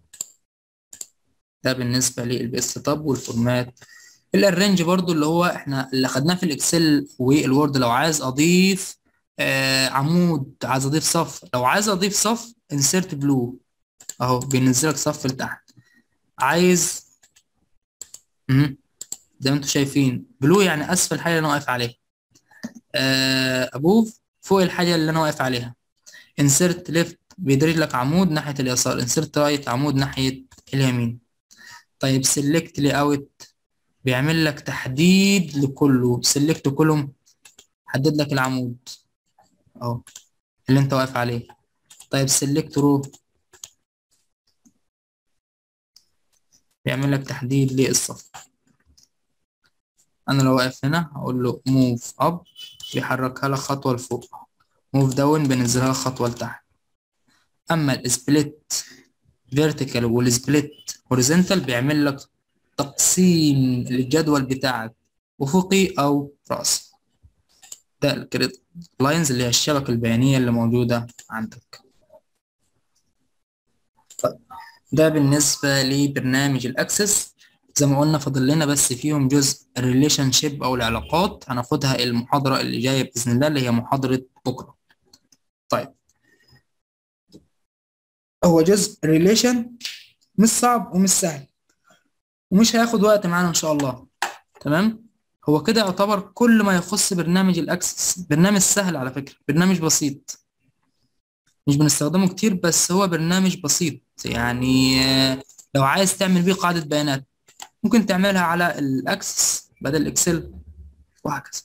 ده بالنسبة للبيس توب والفورمات الارينج برضو اللي هو احنا اللي خدناه في الاكسل والوورد لو عايز اضيف آه عمود عايز اضيف صف لو عايز اضيف صف انسيرت بلو اهو بينزلك صف لتحت عايز مهم. زي ما انتم شايفين بلو يعني اسفل الحاجه اللي انا واقف عليها آه ابوف فوق الحاجه اللي انا واقف عليها انسيرت ليفت بيدرج لك عمود ناحيه اليسار انسيرت رايت عمود ناحيه اليمين طيب سيلكت لي اوت بيعمل لك تحديد لكله سيلكت كولوم حدد لك العمود اهو اللي انت واقف عليه طيب سيلكت رو بيعمل لك تحديد للصف انا لو واقف هنا هقول له موف اب بيحركها لك خطوه لفوق موف داون بينزلها لك خطوه لتحت اما السبليت فيرتيكال والسبليت هوريزونتال بيعمل لك تقسيم للجدول بتاعك افقي او راسي ده الجريد لاينز اللي هي الشبكة البيانية اللي موجودة عندك طيب ده بالنسبة لبرنامج الأكسس زي ما قلنا فاضل لنا بس فيهم جزء الريليشن شيب أو العلاقات هناخدها المحاضرة اللي جاية بإذن الله اللي هي محاضرة بكرة طيب هو جزء ريليشن مش صعب ومش سهل ومش هياخد وقت معانا إن شاء الله تمام هو كده يعتبر كل ما يخص برنامج الأكسس برنامج سهل على فكرة برنامج بسيط مش بنستخدمه كتير بس هو برنامج بسيط يعني لو عايز تعمل بيه قاعدة بيانات ممكن تعملها على الأكسس بدل الإكسل وهكذا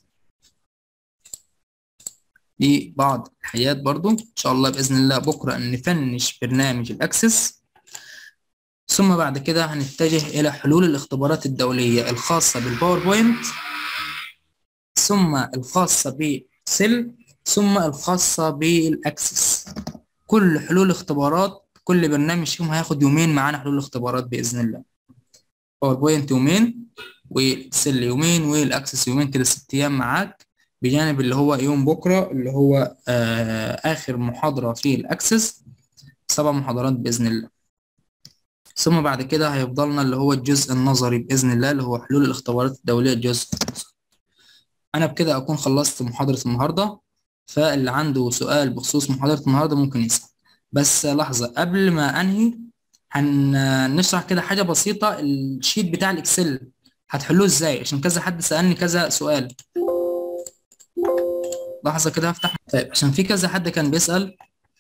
دي بعض الحاجات برضو إن شاء الله بإذن الله بكرة نفنش برنامج الأكسس ثم بعد كده هنتجه إلى حلول الاختبارات الدولية الخاصة بالباوربوينت ثم الخاصة بسيل ثم الخاصة بالأكسس كل حلول اختبارات كل برنامج فيهم هياخد يومين معانا حلول الاختبارات بإذن الله باوربوينت يومين والسيل يومين والأكسس يومين كده ست أيام معاك بجانب اللي هو يوم بكرة اللي هو آه آخر محاضرة في الأكسس سبع محاضرات بإذن الله ثم بعد كده هيفضلنا اللي هو الجزء النظري بإذن الله اللي هو حلول الاختبارات الدولية الجزء النظري أنا بكده أكون خلصت محاضرة النهاردة فاللي عنده سؤال بخصوص محاضرة النهاردة ممكن يسأل بس لحظة قبل ما أنهي هنشرح كده حاجة بسيطة الشيت بتاع الإكسل هتحلوه إزاي عشان كذا حد سألني كذا سؤال لحظة كده هفتح طيب عشان في كذا حد كان بيسأل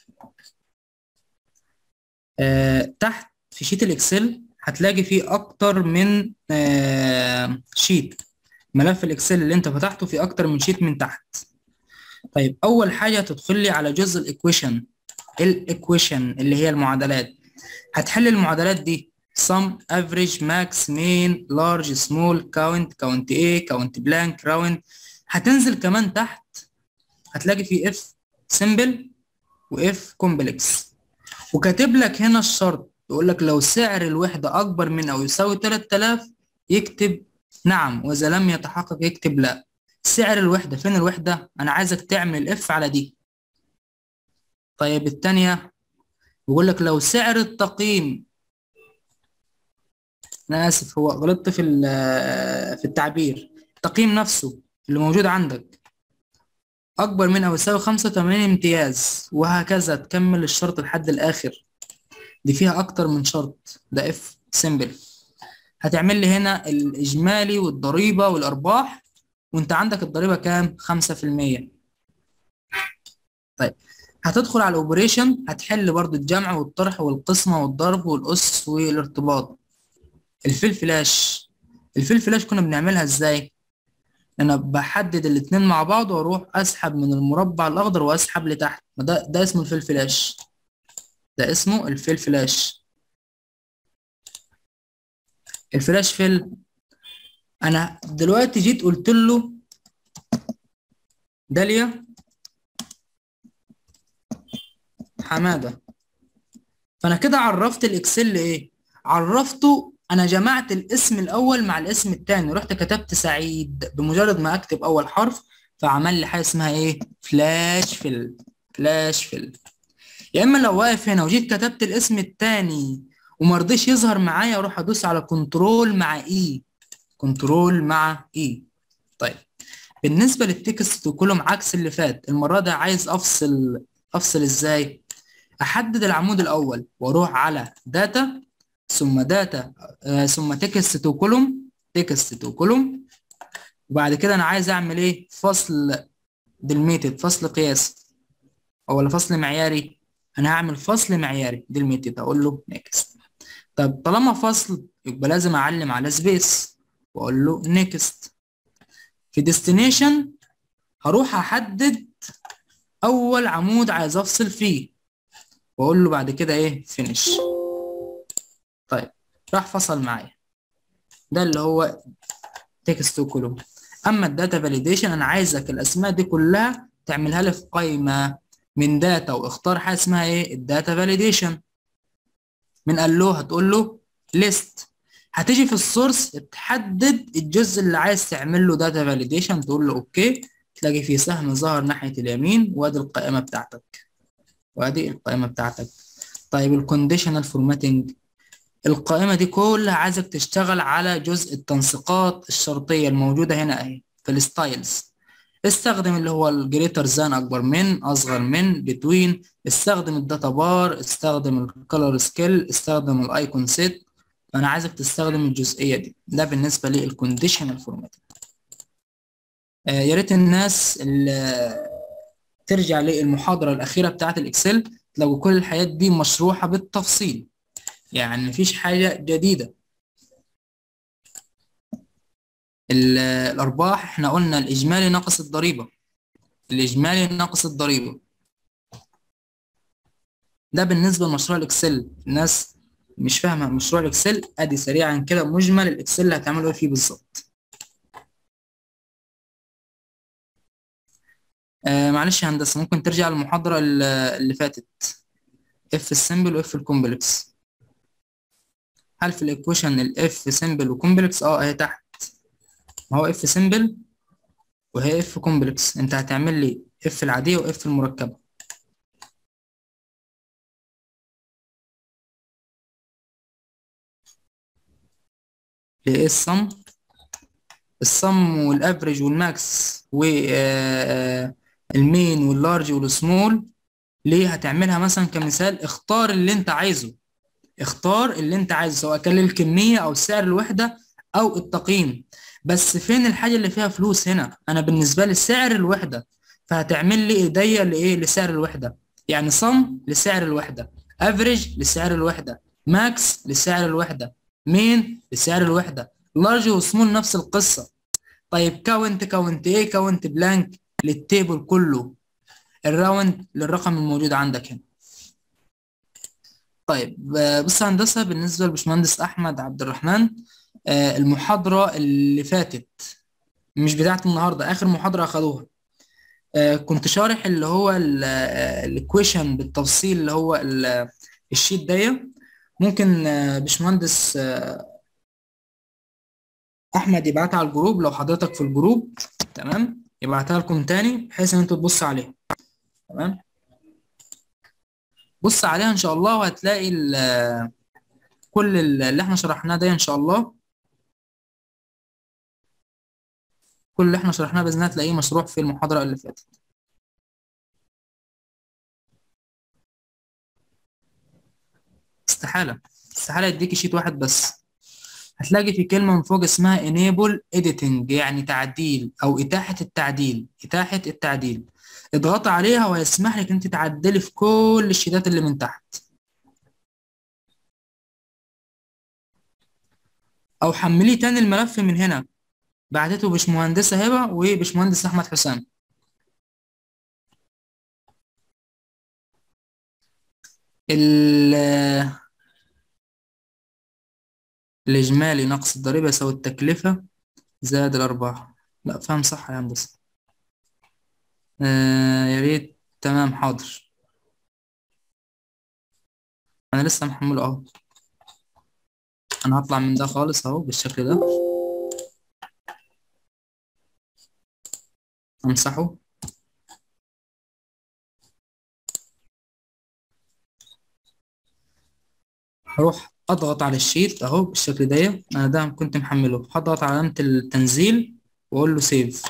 آه تحت في شيت الإكسل هتلاقي فيه أكتر من آه شيت ملف الإكسل اللي أنت فتحته فيه أكتر من شيت من تحت طيب أول حاجة تدخل لي على جزء الإيكويشن الإيكويشن اللي هي المعادلات هتحل المعادلات دي sum average max mean large small count count A count blank round هتنزل كمان تحت هتلاقي في اف سمبل واف كومبلكس وكاتب لك هنا الشرط يقول لك لو سعر الوحدة أكبر من أو يساوي 3000 يكتب نعم وإذا لم يتحقق يكتب لا سعر الوحدة فين الوحدة؟ أنا عايزك تعمل اف على دي طيب التانية بيقول لك لو سعر التقييم أنا آسف هو غلطت في في التعبير التقييم نفسه اللي موجود عندك أكبر من أو يساوي خمسة وتمانين امتياز وهكذا تكمل الشرط لحد الآخر دي فيها أكتر من شرط ده اف سيمبل هتعمل لي هنا الإجمالي والضريبة والأرباح وأنت عندك الضريبة كام؟ خمسة في المية طيب هتدخل على الأوبريشن هتحل برضو الجمع والطرح والقسمة والضرب والأس والارتباط الفيل فلاش الفيل فلاش كنا بنعملها ازاي؟ انا بحدد الاتنين مع بعض واروح اسحب من المربع الاخضر واسحب لتحت ده ده اسمه الفيل فلاش ده اسمه الفيل فلاش الفلاش فيل انا دلوقتي جيت قلت له داليا حماده فانا كده عرفت الاكسل ايه عرفته انا جمعت الاسم الاول مع الاسم الثاني رحت كتبت سعيد بمجرد ما اكتب اول حرف فعمل لي حاجه اسمها ايه فلاش فيل فلاش فيل يا اما لو واقف هنا وجيت كتبت الاسم الثاني وما رضيش يظهر معايا اروح ادوس على كنترول مع اي كنترول مع اي طيب بالنسبه للتكست كلهم عكس اللي فات المره دي عايز افصل افصل ازاي احدد العمود الاول واروح على داتا ثم داتا آه ثم تكست تو كولوم تكست تو كولوم وبعد كده انا عايز اعمل ايه فصل ديلميتد فصل قياسي او ولا فصل معياري انا هعمل فصل معياري ديلميتد اقول له نيكست طب طالما فصل يبقى لازم اعلم على سبيس واقول له نيكست في ديستنيشن هروح احدد اول عمود عايز افصل فيه واقول له بعد كده ايه فينيش طيب راح فصل معايا ده اللي هو تكست كولوم اما الداتا فاليديشن انا عايزك الاسماء دي كلها تعملها لي في قائمه من داتا واختار حاجه اسمها ايه الداتا فاليديشن من قال له هتقول له ليست هتيجي في السورس تحدد الجزء اللي عايز تعمل له داتا فاليديشن تقول له اوكي تلاقي في سهم ظهر ناحية اليمين وادي القائمة بتاعتك وادي القائمة بتاعتك طيب الكونديشنال فورماتنج القائمة دي كلها عايزك تشتغل على جزء التنسيقات الشرطية الموجودة هنا اهي في الستايلز استخدم اللي هو الجريتر زان اكبر من اصغر من بتوين استخدم الداتا بار استخدم الكالر سكيل استخدم الايكون سيت انا عايزك تستخدم الجزئيه دي ده بالنسبه للكونديشنال فورماتنج آه يا ريت الناس اللي ترجع للمحاضره الاخيره بتاعه الاكسل تلاقوا كل الحاجات دي مشروحه بالتفصيل يعني مفيش حاجه جديده الأرباح احنا قلنا الإجمالي ناقص الضريبة الإجمالي ناقص الضريبة ده بالنسبة لمشروع الإكسل الناس مش فاهمة مشروع الإكسل أدي سريعا كده مجمل الإكسل اللي هتعملوا فيه بالظبط آه معلش يا هندسة ممكن ترجع للمحاضرة اللي فاتت اف السمبل واف الكومبلكس هل في الايكويشن الاف سمبل وكومبلكس اه اهي تحت ما هو اف سمبل وهي اف كومبلكس انت هتعمل لي اف العاديه واف المركبه ايه الصم الصم والافريج والماكس والمين واللارج والسمول ليه هتعملها مثلا كمثال اختار اللي انت عايزه اختار اللي انت عايزه سواء كان للكميه او سعر الوحده او التقييم بس فين الحاجة اللي فيها فلوس هنا أنا بالنسبة لي سعر الوحدة فهتعمل لي إيديا لإيه لسعر الوحدة يعني صم لسعر الوحدة افريج لسعر الوحدة ماكس لسعر الوحدة مين لسعر الوحدة لارج وسمول نفس القصة طيب كاونت كاونت ايه كاونت بلانك للتيبل كله الراوند للرقم الموجود عندك هنا طيب بص هندسة بالنسبة لبشمهندس أحمد عبد الرحمن المحاضرة اللي فاتت مش بتاعت النهاردة آخر محاضرة أخدوها كنت شارح اللي هو الكويشن بالتفصيل اللي هو الشيت دي ممكن باشمهندس أحمد يبعتها على الجروب لو حضرتك في الجروب تمام يبعتها لكم تاني بحيث إن أنتوا تبصوا عليها تمام بص عليها إن شاء الله وهتلاقي كل اللي احنا شرحناه ده إن شاء الله كل اللي احنا شرحناه باذن الله تلاقيه مشروح في المحاضره اللي فاتت استحاله استحاله يديكي شيت واحد بس هتلاقي في كلمه من فوق اسمها enable editing يعني تعديل او اتاحه التعديل اتاحه التعديل اضغط عليها وهيسمح لك انت تعدلي في كل الشيتات اللي من تحت او حمليه تاني الملف من هنا بعتته باشمهندسة هبة وباشمهندس أحمد حسام ال الإجمالي نقص الضريبة يساوي التكلفة زائد الأرباح لا فاهم صح يا هندسة آه يا ريت تمام حاضر أنا لسه محمله أهو أنا هطلع من ده خالص أهو بالشكل ده امسحه هروح اضغط على الشيت اهو بالشكل ده انا ده كنت محمله هضغط على علامة التنزيل واقول له سيف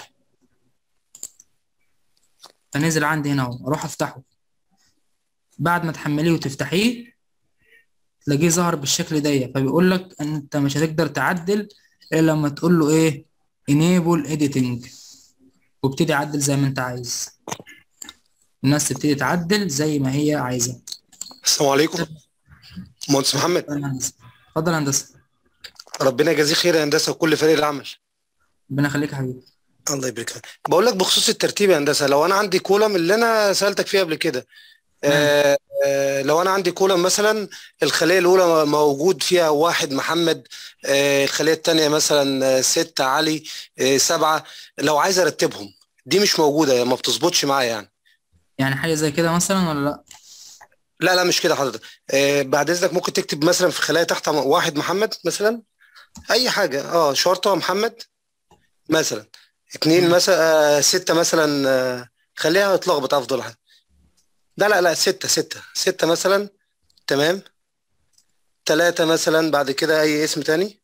فنزل عندي هنا اهو اروح افتحه بعد ما تحمليه وتفتحيه تلاقيه ظهر بالشكل ده فبيقول لك انت مش هتقدر تعدل الا لما تقول له ايه enable editing وابتدي عدل زي ما انت عايز الناس تبتدي تعدل زي ما هي عايزة السلام عليكم مهندس محمد اتفضل يا هندسة ربنا يجازيه خير يا هندسه وكل فريق العمل ربنا يخليك يا حبيبي الله يبارك فيك بقول لك بخصوص الترتيب يا هندسه لو انا عندي كولم اللي انا سالتك فيه قبل كده آه آه لو انا عندي كولم مثلا الخليه الاولى موجود فيها واحد محمد آه الخليه الثانيه مثلا ستة علي آه سبعة لو عايز ارتبهم دي مش موجوده ما بتظبطش معايا يعني يعني حاجة زي كده مثلا ولا لا لا لا مش كده حضرتك آه بعد اذنك ممكن تكتب مثلا في خلايا تحت واحد محمد مثلا اي حاجه اه شرطه محمد مثلا اتنين مثلا آه، ستة مثلا آه، خليها اتلخبط افضل حاجة لا لا لا ستة ستة ستة مثلا تمام تلاتة مثلا بعد كده اي اسم تاني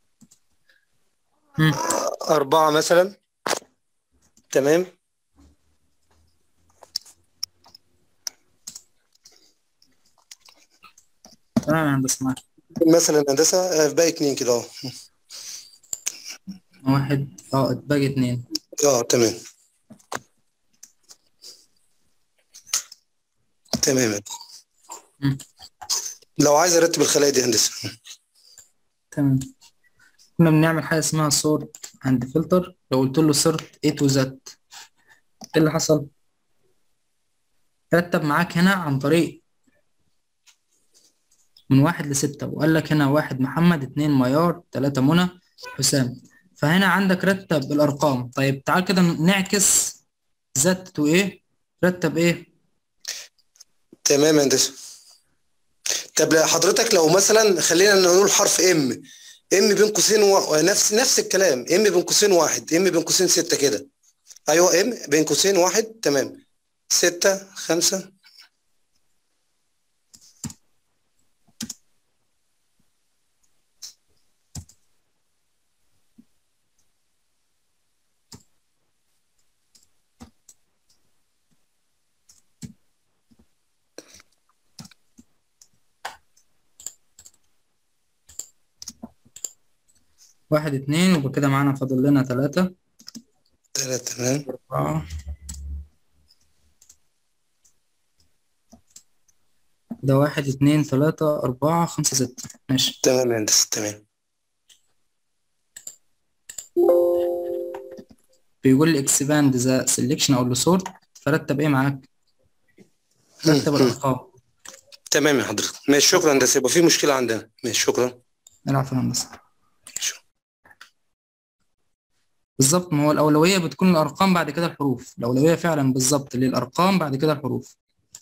مم. أربعة مثلا تمام تمام يا هندسة معاك مثلا هندسة آه، باقي اتنين كده اهو واحد اه باقي اتنين اه تمام تمام مم. لو عايز ارتب الخلايا دي هندسة تمام كنا بنعمل حاجة اسمها سورت عند فلتر لو قلت له سورت A to Z ايه اللي حصل؟ رتب معاك هنا عن طريق من واحد لستة وقال لك هنا واحد محمد اتنين ميار تلاتة منى حسام فهنا عندك رتب الأرقام طيب تعال كده نعكس Z to ايه رتب ايه تمام يا هندسة طب لا، حضرتك لو مثلا خلينا نقول حرف ام ام بين قوسين و... نفس نفس الكلام ام بين قوسين واحد ام بين قوسين ستة كده ايوه ام بين قوسين واحد تمام ستة خمسة واحد اتنين ويبقى كده معانا فاضل لنا تلاتة تلاتة تمام أربعة ده واحد اتنين تلاتة أربعة خمسة ستة ماشي تمام يا هندسة تمام بيقول لي اكسباند ذا سelection أو السورت فرتب إيه معاك؟ رتب مم. الأرقام تمام يا حضرتك ماشي شكرا يا هندسة يبقى في مشكلة عندنا ماشي شكرا العفو يا هندسة بالظبط ما هو الأولوية بتكون الأرقام بعد كده الحروف الأولوية فعلا بالظبط للأرقام بعد كده الحروف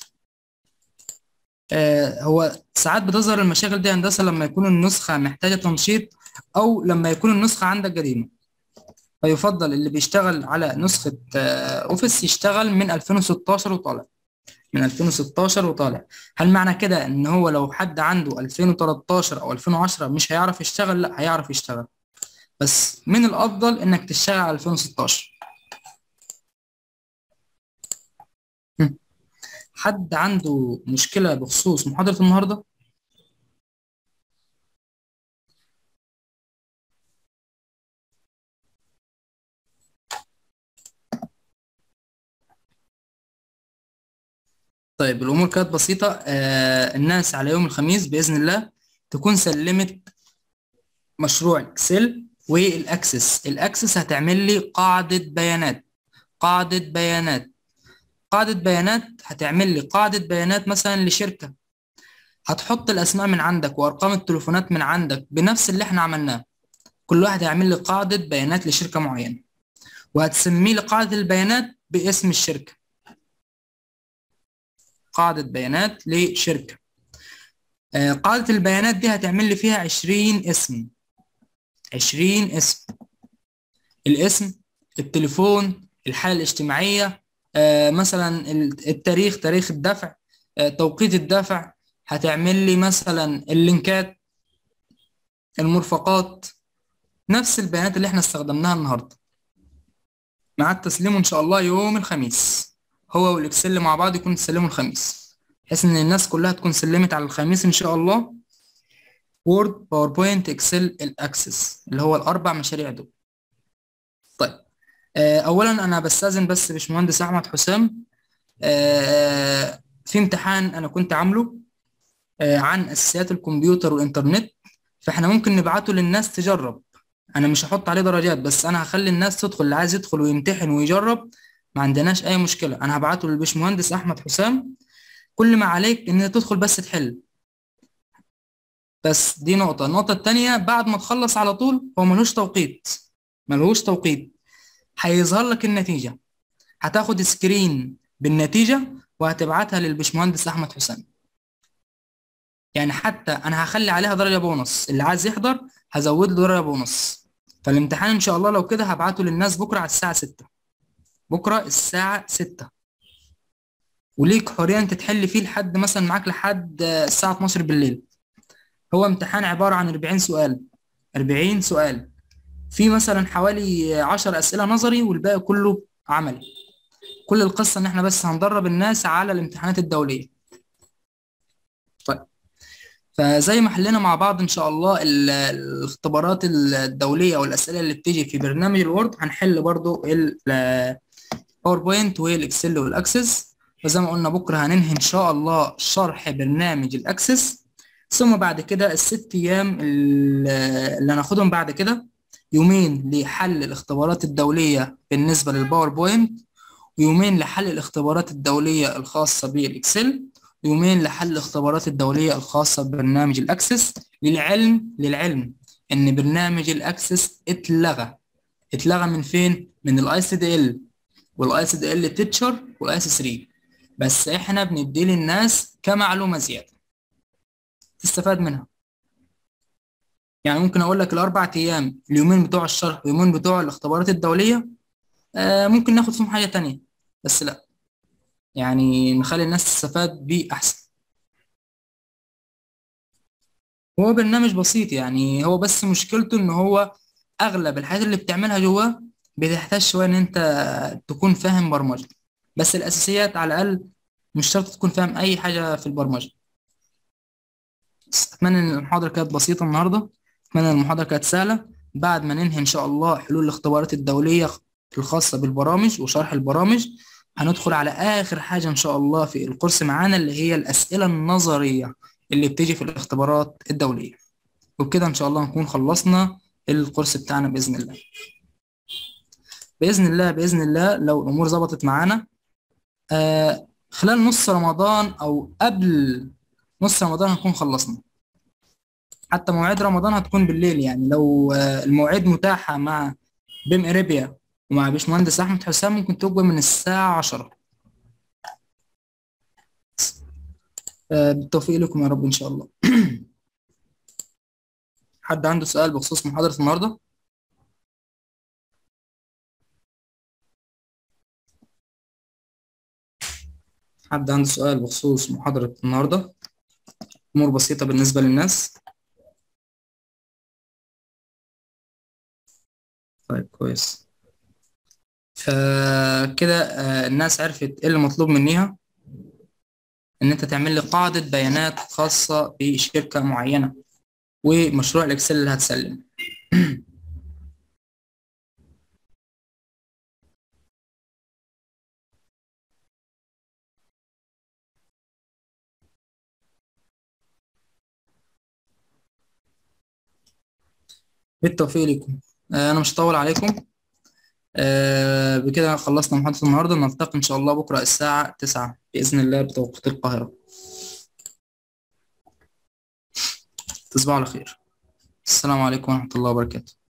آه هو ساعات بتظهر المشاكل دي يا هندسة لما يكون النسخة محتاجة تنشيط أو لما يكون النسخة عندك قديمة فيفضل اللي بيشتغل على نسخة آه أوفيس يشتغل من 2016 وطالع من 2016 وطالع هل معنى كده إن هو لو حد عنده 2013 أو 2010 مش هيعرف يشتغل؟ لا هيعرف يشتغل بس من الافضل انك تشتغل على 2016 هم. حد عنده مشكلة بخصوص محاضرة النهاردة طيب الامور كانت بسيطة آه الناس على يوم الخميس بإذن الله تكون سلمت مشروع اكسل والاكسس الاكسس هتعمل لي قاعدة بيانات قاعدة بيانات قاعدة بيانات هتعمل لي قاعدة بيانات مثلا لشركة هتحط الاسماء من عندك وارقام التليفونات من عندك بنفس اللي احنا عملناه كل واحد هيعمل لي قاعدة بيانات لشركة معينة وهتسمي لي قاعدة البيانات باسم الشركة قاعدة بيانات لشركة آه، قاعدة البيانات دي هتعمل لي فيها 20 اسم 20 اسم الاسم التليفون الحالة الاجتماعية آه، مثلا ال- التاريخ تاريخ الدفع آه، توقيت الدفع هتعمل لي مثلا اللينكات المرفقات نفس البيانات اللي احنا استخدمناها النهارده مع التسليم ان شاء الله يوم الخميس هو والاكسل مع بعض يكون تسلموا الخميس بحيث ان الناس كلها تكون سلمت على الخميس ان شاء الله وورد باوربوينت اكسل الاكسس اللي هو الاربع مشاريع دول طيب آه، اولا انا بستاذن بس باشمهندس احمد حسام آه، في امتحان انا كنت عامله آه، عن اساسيات الكمبيوتر والانترنت فاحنا ممكن نبعته للناس تجرب انا مش هحط عليه درجات بس انا هخلي الناس تدخل اللي عايز يدخل ويمتحن ويجرب ما عندناش اي مشكله انا هبعته للباشمهندس احمد حسام كل ما عليك ان انت تدخل بس تحل بس دي نقطة النقطة التانية بعد ما تخلص على طول هو ملوش توقيت ملوش توقيت هيظهر لك النتيجة هتاخد سكرين بالنتيجة وهتبعتها للبشمهندس أحمد حسام يعني حتى أنا هخلي عليها درجة بونص اللي عايز يحضر هزود له درجة بونص فالامتحان ان شاء الله لو كده هبعته للناس بكره على الساعه 6 بكره الساعه 6 وليك حريه انت تحل فيه لحد مثلا معاك لحد الساعه 12 بالليل هو امتحان عباره عن 40 سؤال 40 سؤال في مثلا حوالي 10 اسئله نظري والباقي كله عملي كل القصه ان احنا بس هندرب الناس على الامتحانات الدوليه طيب فزي ما حلينا مع بعض ان شاء الله ال- الاختبارات الدوليه او الاسئله اللي بتيجي في برنامج الوورد هنحل برضو الباوربوينت والاكسل والاكسس وزي ما قلنا بكره هننهي ان شاء الله شرح برنامج الاكسس ثم بعد كده الست ايام ال- اللي هناخدهم بعد كده يومين لحل الاختبارات الدوليه بالنسبه للباوربوينت ويومين لحل الاختبارات الدوليه الخاصه بالاكسل ويومين لحل الاختبارات الدوليه الخاصه ببرنامج الاكسس للعلم للعلم ان برنامج الاكسس اتلغى اتلغى من فين من الاي سي دي ال والاي سي دي ال تيتشر والاي سي 3 بس احنا بنديه للناس كمعلومه زياده تستفاد منها يعني ممكن اقول لك الاربع ايام اليومين بتوع الشرح واليومين بتوع الاختبارات الدوليه آه ممكن ناخد فيهم حاجه تانية بس لا يعني نخلي الناس تستفاد بيه احسن هو برنامج بسيط يعني هو بس مشكلته ان هو اغلب الحاجات اللي بتعملها جواه بتحتاج شويه ان انت تكون فاهم برمجه بس الاساسيات على الاقل مش شرط تكون فاهم اي حاجه في البرمجه بس اتمنى ان المحاضره كانت بسيطه النهارده اتمنى ان المحاضره كانت سهله بعد ما ننهي ان شاء الله حلول الاختبارات الدوليه الخاصه بالبرامج وشرح البرامج هندخل على اخر حاجه ان شاء الله في الكورس معانا اللي هي الاسئله النظريه اللي بتيجي في الاختبارات الدوليه وبكده ان شاء الله نكون خلصنا الكورس بتاعنا باذن الله باذن الله باذن الله لو الامور ظبطت معانا آه خلال نص رمضان او قبل نص رمضان هنكون خلصنا حتى مواعيد رمضان هتكون بالليل يعني لو آه المواعيد متاحه مع بيم اريبيا ومع باشمهندس احمد حسام ممكن تبقى من الساعه 10 آه بالتوفيق لكم يا رب ان شاء الله حد عنده سؤال بخصوص محاضره النهارده حد عنده سؤال بخصوص محاضرة النهاردة أمور بسيطة بالنسبة للناس طيب كويس فكده آه، الناس عرفت ايه اللي مطلوب منيها ان انت تعمل لي قاعدة بيانات خاصة بشركة معينة ومشروع الاكسل اللي هتسلم بالتوفيق لكم آه، انا مش هطول عليكم آه، بكده خلصنا محاضرة النهاردة نلتقي إن شاء الله بكرة الساعة 9 بإذن الله بتوقيت القاهرة تصبحوا على خير السلام عليكم ورحمة الله وبركاته